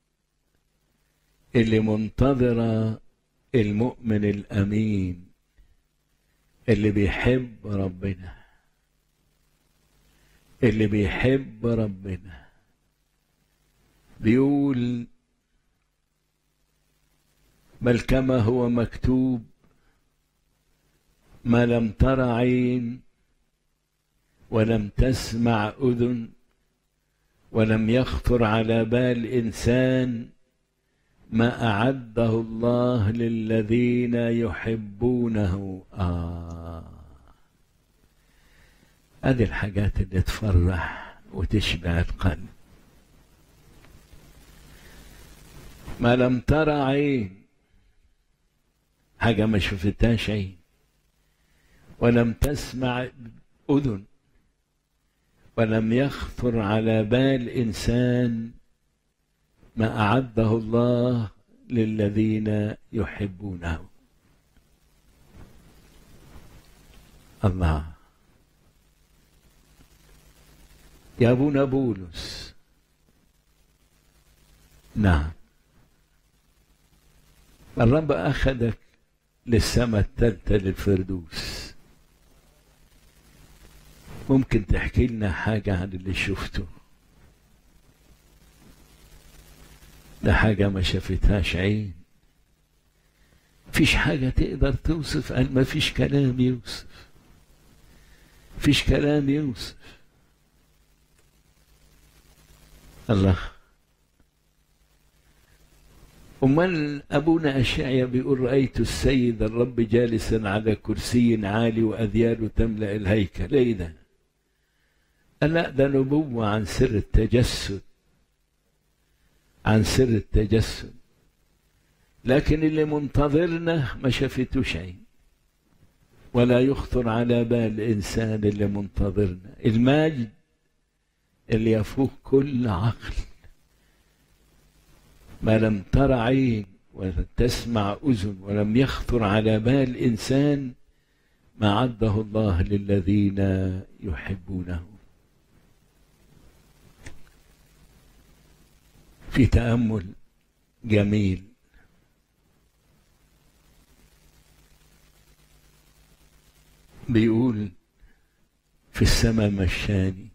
اللي منتظرة المؤمن الأمين اللي بيحب ربنا اللي بيحب ربنا بيقول بل كما هو مكتوب ما لم تر عين ولم تسمع اذن ولم يخطر على بال انسان ما اعده الله للذين يحبونه اه ادي الحاجات اللي تفرح وتشبع القلب ما لم ترى عين حاجة ما شفتهاش عين ولم تسمع أذن ولم يخطر على بال إنسان ما أعده الله للذين يحبونه الله يا ابونا بولس نعم الرب اخذك للسماء الثالثة للفردوس ممكن تحكي لنا حاجة عن اللي شفته ده حاجة ما شافتهاش عين فيش حاجة تقدر توصف قال ما فيش كلام يوصف فيش كلام يوصف الله أمال أبونا أشعيا بيقول رأيت السيد الرب جالسا على كرسي عالي وأذياله تملأ الهيكل إيه ده؟ لا ده نبوة عن سر التجسد عن سر التجسد لكن اللي منتظرنا ما شافته شيء ولا يخطر على بال الإنسان اللي منتظرنا المجد اللي يفوق كل عقل ما لم تر عين ولم تسمع أذن ولم يخطر على بال إنسان ما عده الله للذين يحبونه في تأمل جميل بيقول في السماء مشاني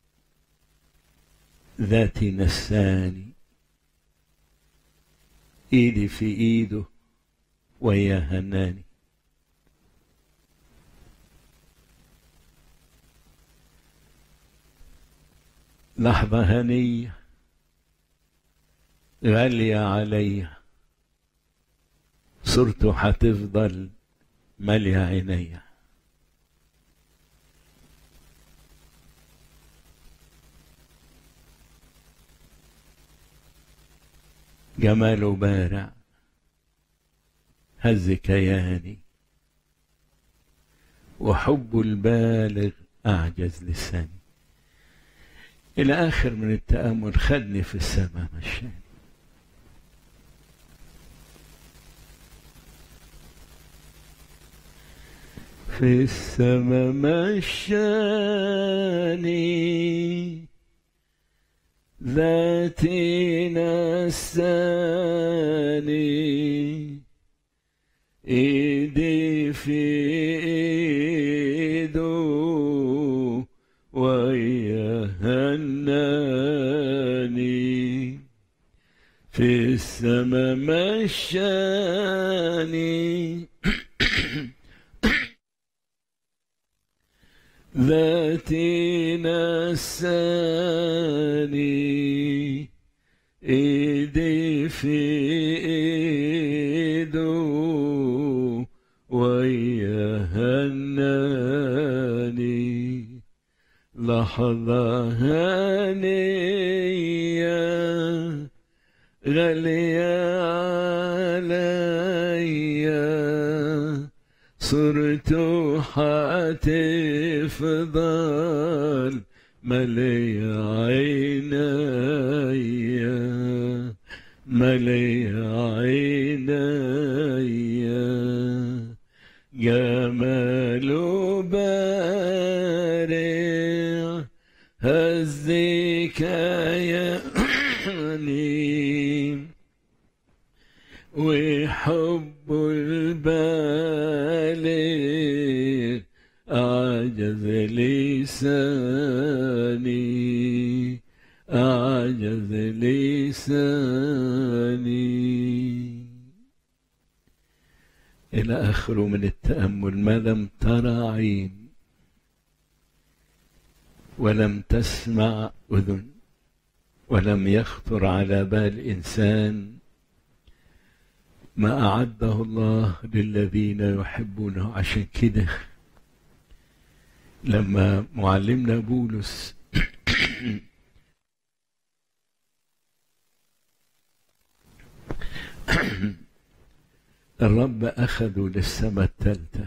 ذاتي نساني ايدي في ايده ويا هناني لحظة هنية غالية عليا صورته هتفضل مالية عينيا جماله بارع هز كياني وحب البالغ أعجز لساني إلى آخر من التأمل خدني في السماء مشاني في السماء مشاني ذاتي نساني ايدي في ايده ويا هناني في السماء مشاني ذاتي نساني ايدي في ايده ويا هناني لحظة هانية غالية عليا صرت حتفضل ملي عيني ملي عيني جمال بارع هزك يعني وحب البالغ أعجز لساني أعجز لساني إلى آخره من التأمل ما لم ترى عين ولم تسمع أذن ولم يخطر على بال إنسان ما أعده الله للذين يحبونه عشان كده لما معلمنا بولس الرب أخذه للسماء الثالثة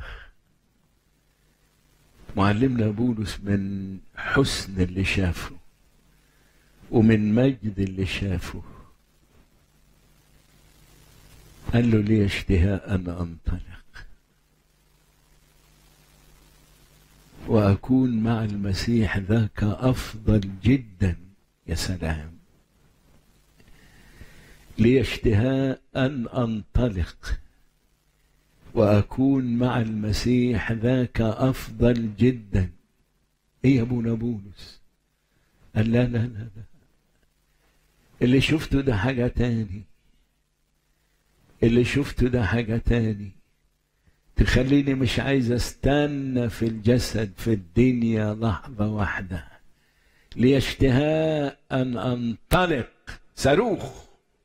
معلمنا بولس من حسن اللي شافه ومن مجد اللي شافه قال له لي اشتهاء أن أنطلق وأكون مع المسيح ذاك أفضل جدا يا سلام لي اشتهاء أن أنطلق وأكون مع المسيح ذاك أفضل جدا إيه يا أبونا بولس قال لا لا لا لا اللي شفته ده حاجة تاني اللي شفته ده حاجة تاني تخليني مش عايز استنى في الجسد في الدنيا لحظة واحدة لي اشتهاء أن أنطلق صاروخ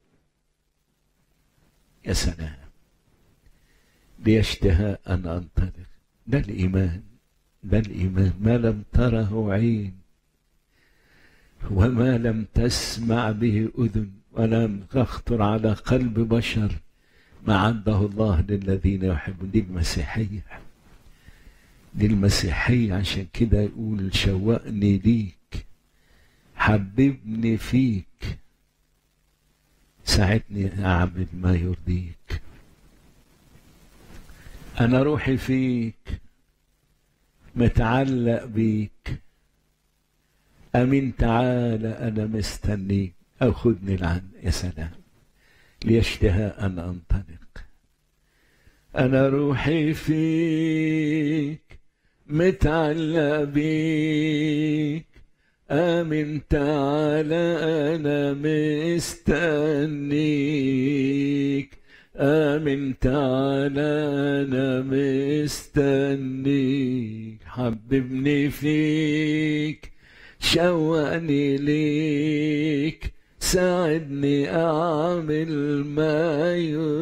يا سلام لي اشتهاء أن أنطلق ده الإيمان ده الإيمان ما لم تره عين وما لم تسمع به أذن ولم تخطر على قلب بشر ما عده الله للذين يحبون دي المسيحية دي المسيحية عشان كده يقول شوقني ليك حببني فيك ساعدني أعمل ما يرضيك أنا روحي فيك متعلق بيك أمين تعالى أنا مستنيك أو خدني العن يا سلام ليشتهى أن أنطلق أنا روحي فيك متعلق بيك آمن تعالى أنا مستنيك آمن تعالى أنا مستنيك حببني فيك شوقني ليك ساعدني أعمل ما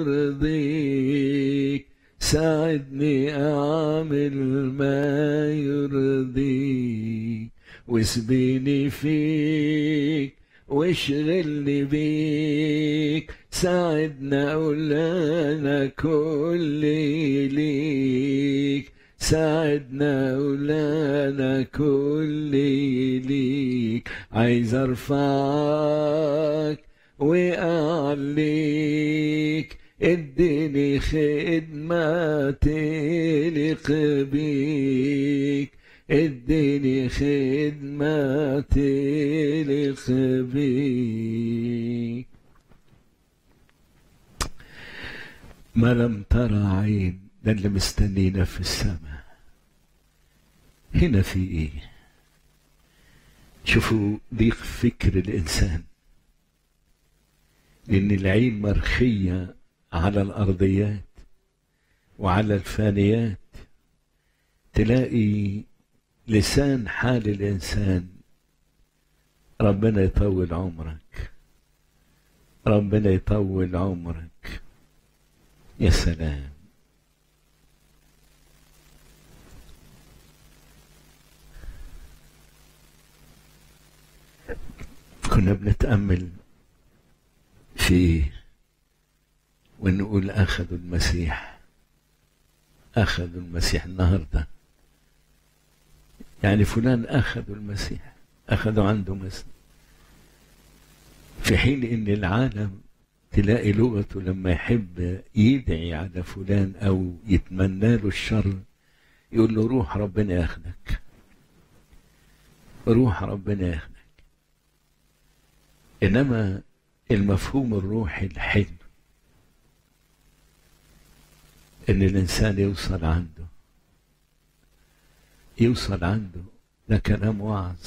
يرضيك ساعدني أعمل ما يرضيك واسبيني فيك واشغلني بيك ساعدنا أقول أنا كل ليك ساعدنا أولانا كل ليك عايز أرفعك وأعليك اديني خدمة تليق بيك اديني خدمة تليق بيك ما لم ترى عين ده اللي مستنينا في السماء هنا في ايه شوفوا ضيق فكر الانسان لان العين مرخيه على الارضيات وعلى الفانيات تلاقي لسان حال الانسان ربنا يطول عمرك ربنا يطول عمرك يا سلام كنا بنتأمل في ونقول أخذوا المسيح أخذوا المسيح النهاردة يعني فلان أخذوا المسيح أخذوا عنده مسيح في حين إن العالم تلاقي لغته لما يحب يدعي على فلان أو يتمنى له الشر يقول له روح ربنا ياخدك روح ربنا ياخدك إنما المفهوم الروحي الحلو إن الإنسان يوصل عنده يوصل عنده ده كلام وعظ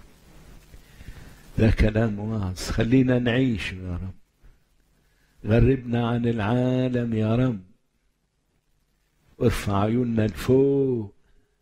ده كلام وعظ خلينا نعيش يا رب غربنا عن العالم يا رب وارفع عيوننا لفوق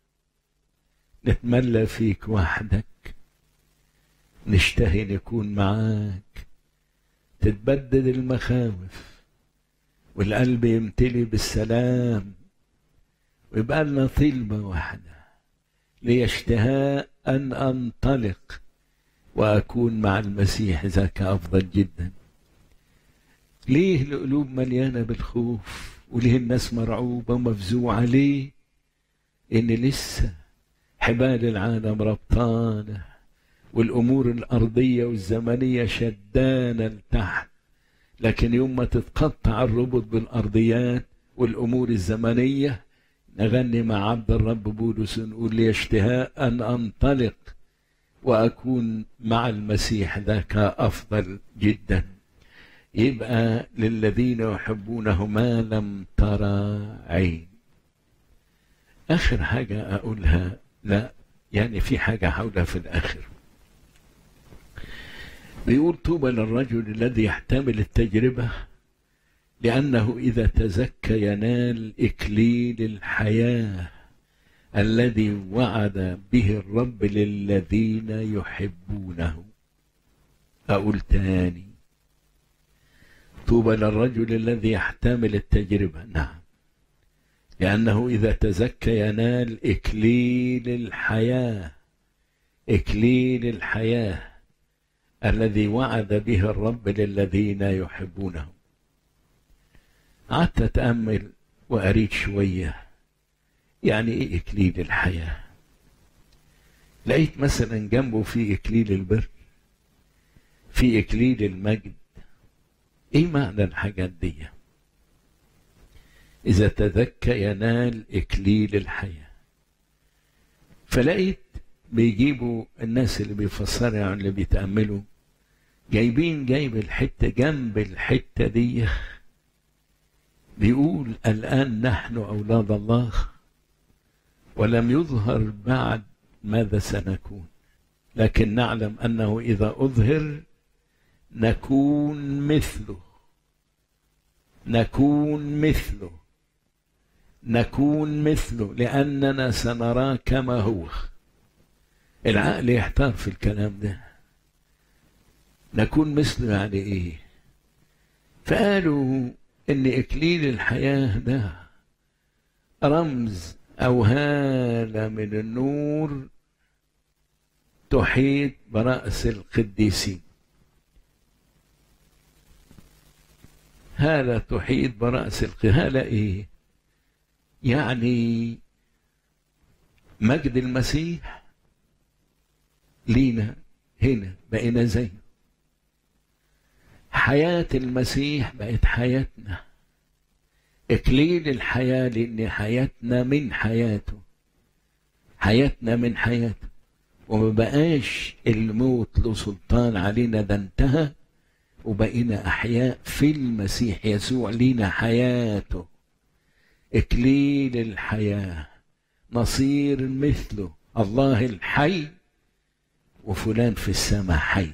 نتملى فيك وحدك نشتهي نكون معاك تتبدد المخاوف والقلب يمتلي بالسلام ويبقى لنا طلبة واحدة لي اشتهاء أن أنطلق وأكون مع المسيح ذاك أفضل جدا ليه القلوب مليانة بالخوف وليه الناس مرعوبة ومفزوعة ليه إن لسه حبال العالم ربطانه والأمور الأرضية والزمنية شدانة لتحت لكن يوم ما تتقطع الربط بالأرضيات والأمور الزمنية نغني مع عبد الرب بولس نقول لي اشتهاء أن أنطلق وأكون مع المسيح ذاك أفضل جدا يبقى للذين يحبونه ما لم ترى عين آخر حاجة أقولها لا يعني في حاجة هقولها في الآخر بيقول طوبى للرجل الذي يحتمل التجربة لأنه إذا تزكى ينال إكليل الحياة الذي وعد به الرب للذين يحبونه أقول تاني طوبى للرجل الذي يحتمل التجربة نعم لأنه إذا تزكى ينال إكليل الحياة إكليل الحياة الذي وعد به الرب للذين يحبونه قعدت أتأمل وأريد شوية يعني إيه إكليل الحياة لقيت مثلا جنبه في إكليل البر في إكليل المجد إيه معنى الحاجات دي إذا تذكى ينال إكليل الحياة فلقيت بيجيبوا الناس اللي بيفسروا يعني اللي بيتأملوا جايبين جايب الحتة جنب الحتة دي بيقول الآن نحن أولاد الله ولم يظهر بعد ماذا سنكون لكن نعلم أنه إذا أظهر نكون مثله نكون مثله نكون مثله لأننا سنراه كما هو العقل يحتار في الكلام ده نكون مثله يعني ايه فقالوا ان اكليل الحياه ده رمز او هاله من النور تحيط براس القديسين هاله تحيط براس هاله ايه يعني مجد المسيح لينا هنا بقينا زيه حياة المسيح بقت حياتنا إكليل الحياة لأن حياتنا من حياته حياتنا من حياته وما بقاش الموت له سلطان علينا ده انتهى وبقينا أحياء في المسيح يسوع لينا حياته إكليل الحياة نصير مثله الله الحي وفلان في السماء حي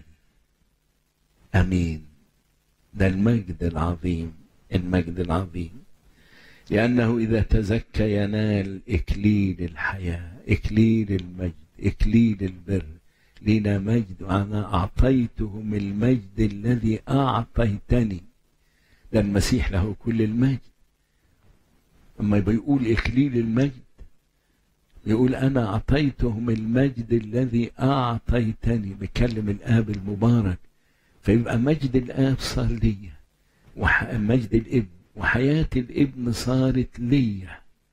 امين ده المجد العظيم المجد العظيم لانه اذا تزكى ينال اكليل الحياه اكليل المجد اكليل البر لنا مجد انا اعطيتهم المجد الذي اعطيتني ده المسيح له كل المجد اما بيقول اكليل المجد يقول أنا أعطيتهم المجد الذي أعطيتني بكلم الآب المبارك فيبقى مجد الآب صار لي ومجد الابن وحياة الابن صارت لي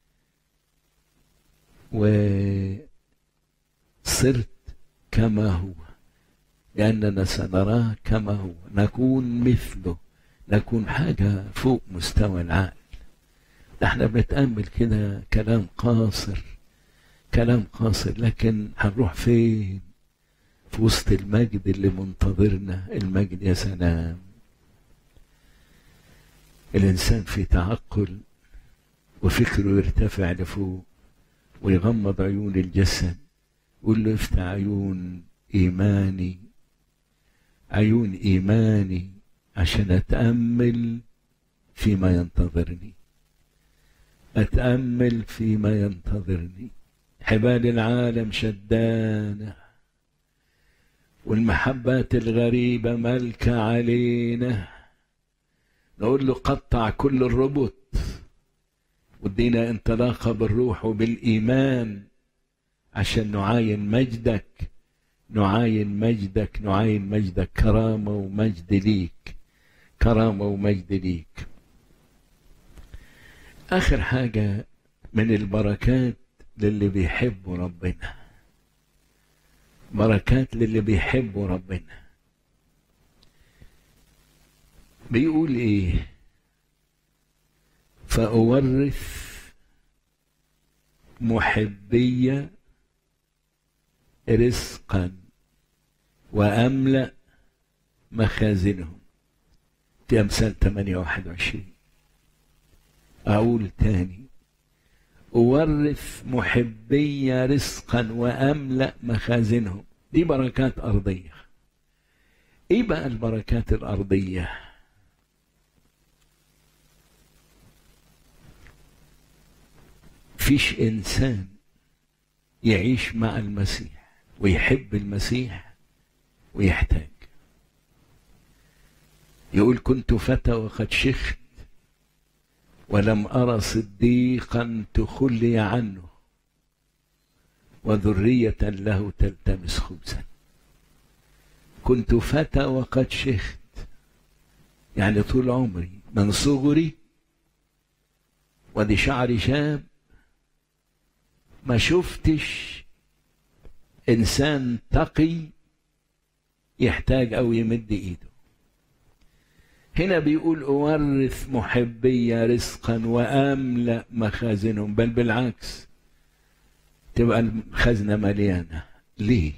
وصرت كما هو لأننا سنراه كما هو نكون مثله نكون حاجة فوق مستوى العقل ده احنا بنتأمل كده كلام قاصر كلام قاصر لكن هنروح فين في وسط المجد اللي منتظرنا المجد يا سلام الإنسان في تعقل وفكره يرتفع لفوق ويغمض عيون الجسد يقول له افتح عيون إيماني عيون إيماني عشان أتأمل فيما ينتظرني أتأمل فيما ينتظرني حبال العالم شدانة والمحبات الغريبة ملكة علينا نقول له قطع كل الربط ودينا انطلاقة بالروح وبالإيمان عشان نعاين مجدك نعاين مجدك نعاين مجدك كرامة ومجد ليك كرامة ومجد ليك آخر حاجة من البركات للي بيحبوا ربنا بركات للي بيحبوا ربنا بيقول ايه فأورث محبي رزقا وأملأ مخازنهم في أمثال 8 21 أقول تاني أورث محبي رزقا وأملأ مخازنهم دي بركات أرضية إيه بقى البركات الأرضية فيش إنسان يعيش مع المسيح ويحب المسيح ويحتاج يقول كنت فتى وقد شخت ولم أرى صديقا تخلي عنه وذرية له تلتمس خبزا كنت فتى وقد شخت يعني طول عمري من صغري ودي شعري شاب ما شفتش إنسان تقي يحتاج أو يمد إيده هنا بيقول أورث محبي رزقا وأملأ مخازنهم بل بالعكس تبقى الخزنة مليانة ليه؟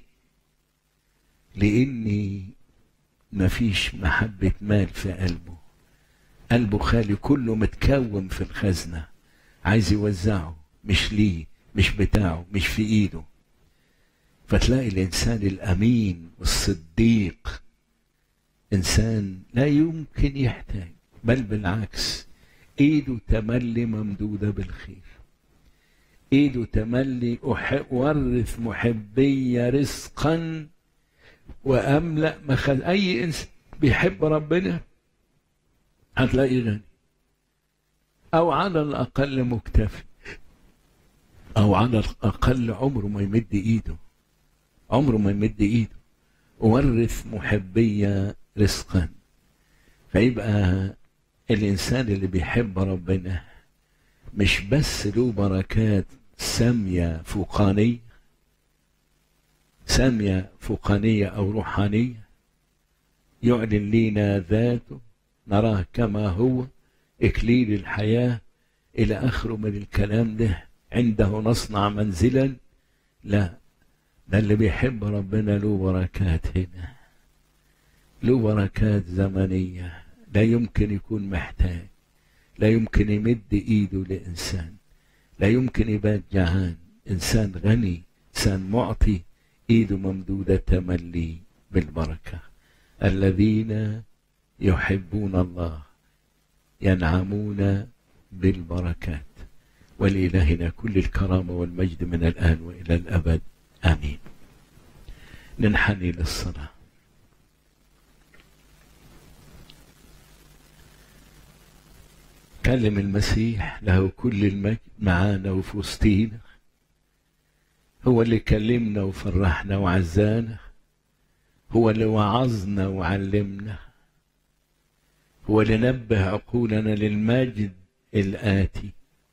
لأني مفيش محبة مال في قلبه قلبه خالي كله متكوم في الخزنة عايز يوزعه مش ليه مش بتاعه مش في ايده فتلاقي الانسان الامين والصديق انسان لا يمكن يحتاج بل بالعكس ايده تملي ممدوده بالخير ايده تملي اورث محبي رزقا واملا مخز اي انسان بيحب ربنا هتلاقيه غني او على الاقل مكتفي او على الاقل عمره ما يمد ايده عمره ما يمد ايده ورث محبي رزقا فيبقى الانسان اللي بيحب ربنا مش بس له بركات ساميه فوقانيه ساميه فوقانيه او روحانيه يعلن لينا ذاته نراه كما هو اكليل الحياه الى اخره من الكلام ده عنده نصنع منزلا لا ده اللي بيحب ربنا له بركات هنا له بركات زمنية لا يمكن يكون محتاج لا يمكن يمد ايده لإنسان لا يمكن يبات جعان إنسان غني إنسان معطي ايده ممدودة تملي بالبركة الذين يحبون الله ينعمون بالبركات ولإلهنا كل الكرامة والمجد من الآن وإلى الأبد آمين ننحني للصلاة كلم المسيح له كل المجد معانا وفي وسطينا هو اللي كلمنا وفرحنا وعزانا هو اللي وعظنا وعلمنا هو اللي نبه عقولنا للمجد الآتي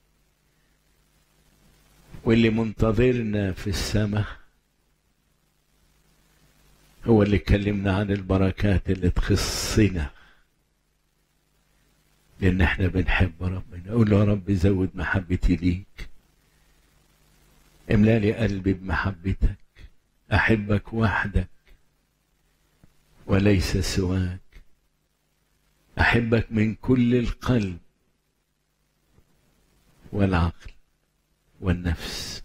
واللي منتظرنا في السماء هو اللي كلمنا عن البركات اللي تخصنا لان احنا بنحب ربنا اقول له يا رب زود محبتي ليك املالي قلبي بمحبتك احبك وحدك وليس سواك احبك من كل القلب والعقل والنفس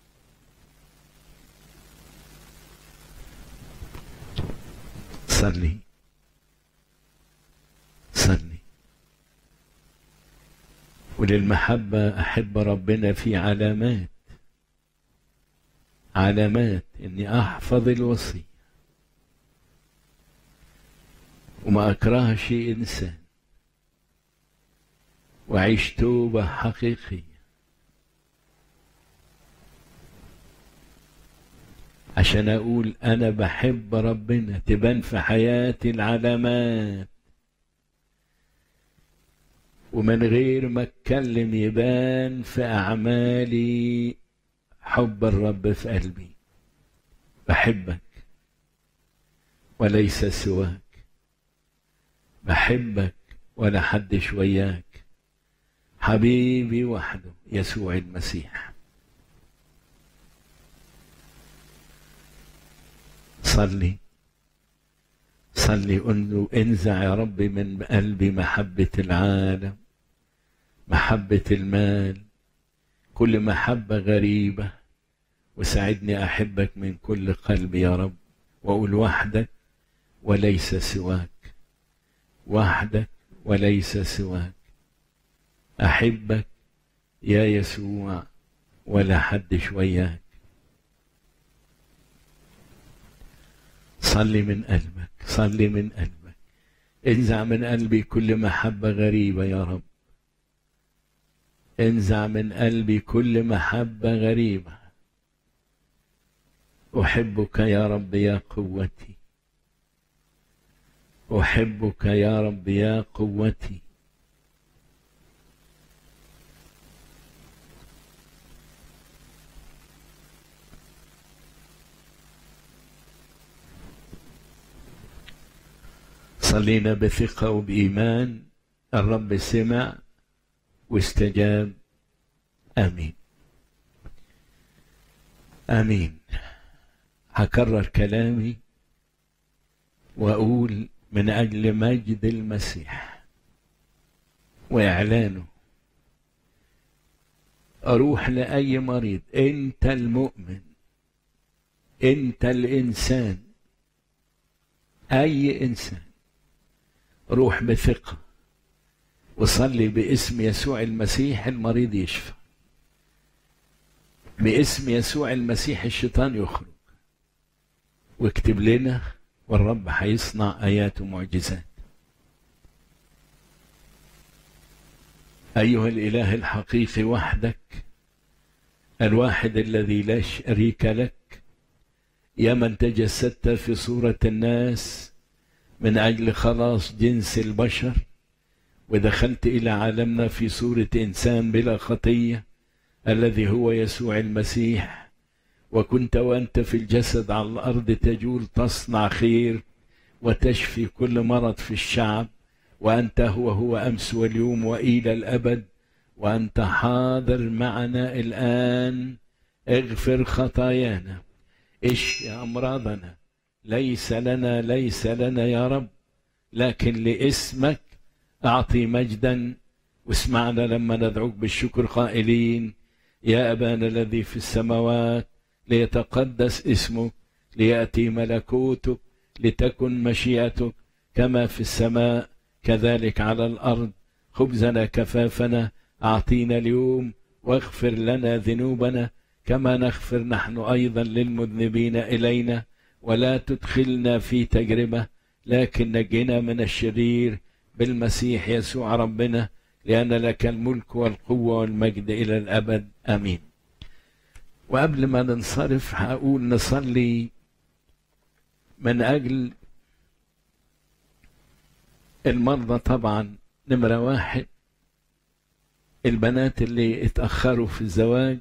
صلي صلي وللمحبة أحب ربنا في علامات علامات إني أحفظ الوصية وما أكرهش إنسان وأعيش توبة حقيقية عشان أقول أنا بحب ربنا تبان في حياتي العلامات ومن غير ما اتكلم يبان في اعمالي حب الرب في قلبي بحبك وليس سواك بحبك ولا حد وياك حبيبي وحده يسوع المسيح صلي صلي قل له انزع يا رب من قلبي محبة العالم محبة المال كل محبة غريبة وساعدني أحبك من كل قلبي يا رب وأقول وحدك وليس سواك وحدك وليس سواك أحبك يا يسوع ولا حد شوياك صلي من قلبك صلي من قلبك انزع من قلبي كل محبة غريبة يا رب انزع من قلبي كل محبة غريبة أحبك يا رب يا قوتي أحبك يا رب يا قوتي صلينا بثقة وبإيمان الرب سمع واستجاب آمين آمين هكرر كلامي وأقول من أجل مجد المسيح وإعلانه أروح لأي مريض أنت المؤمن أنت الإنسان أي إنسان روح بثقة وصلي باسم يسوع المسيح المريض يشفى باسم يسوع المسيح الشيطان يخرج واكتب لنا والرب هيصنع آيات ومعجزات أيها الإله الحقيقي وحدك الواحد الذي لا شريك لك يا من تجسدت في صورة الناس من أجل خلاص جنس البشر ودخلت إلى عالمنا في صورة إنسان بلا خطية الذي هو يسوع المسيح وكنت وأنت في الجسد على الأرض تجول تصنع خير وتشفي كل مرض في الشعب وأنت هو هو أمس واليوم وإلى الأبد وأنت حاضر معنا الآن اغفر خطايانا اشفي أمراضنا ليس لنا ليس لنا يا رب لكن لاسمك أعطي مجدا واسمعنا لما ندعوك بالشكر قائلين يا أبانا الذي في السماوات ليتقدس اسمك ليأتي ملكوتك لتكن مشيئتك كما في السماء كذلك على الأرض خبزنا كفافنا أعطينا اليوم واغفر لنا ذنوبنا كما نغفر نحن أيضا للمذنبين إلينا ولا تدخلنا في تجربة لكن نجنا من الشرير بالمسيح يسوع ربنا لأن لك الملك والقوة والمجد إلى الأبد آمين وقبل ما ننصرف هقول نصلي من أجل المرضى طبعا نمرة واحد البنات اللي اتأخروا في الزواج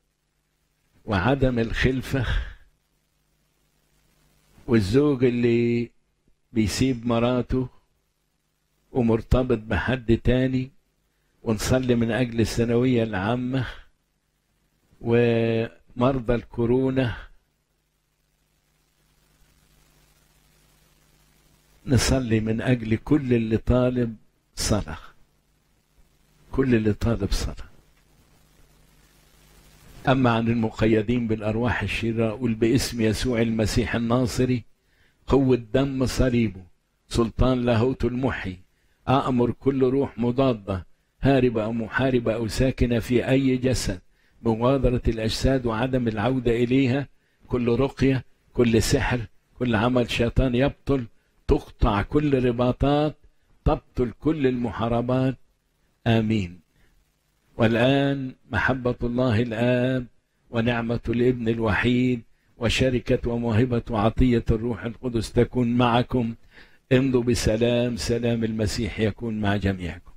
وعدم الخلفة والزوج اللي بيسيب مراته ومرتبط بحد تاني ونصلي من أجل الثانوية العامة ومرضى الكورونا نصلي من أجل كل اللي طالب صلاة كل اللي طالب صلاة أما عن المقيدين بالأرواح الشريرة أقول باسم يسوع المسيح الناصري قوة دم صليبه سلطان لاهوت المحي أأمر كل روح مضادة هاربة أو محاربة أو ساكنة في أي جسد بمغادرة الأجساد وعدم العودة إليها كل رقية كل سحر كل عمل شيطان يبطل تقطع كل رباطات تبطل كل المحاربات آمين والآن محبة الله الآب ونعمة الابن الوحيد وشركة وموهبة وعطية الروح القدس تكون معكم امضوا بسلام سلام المسيح يكون مع جميعكم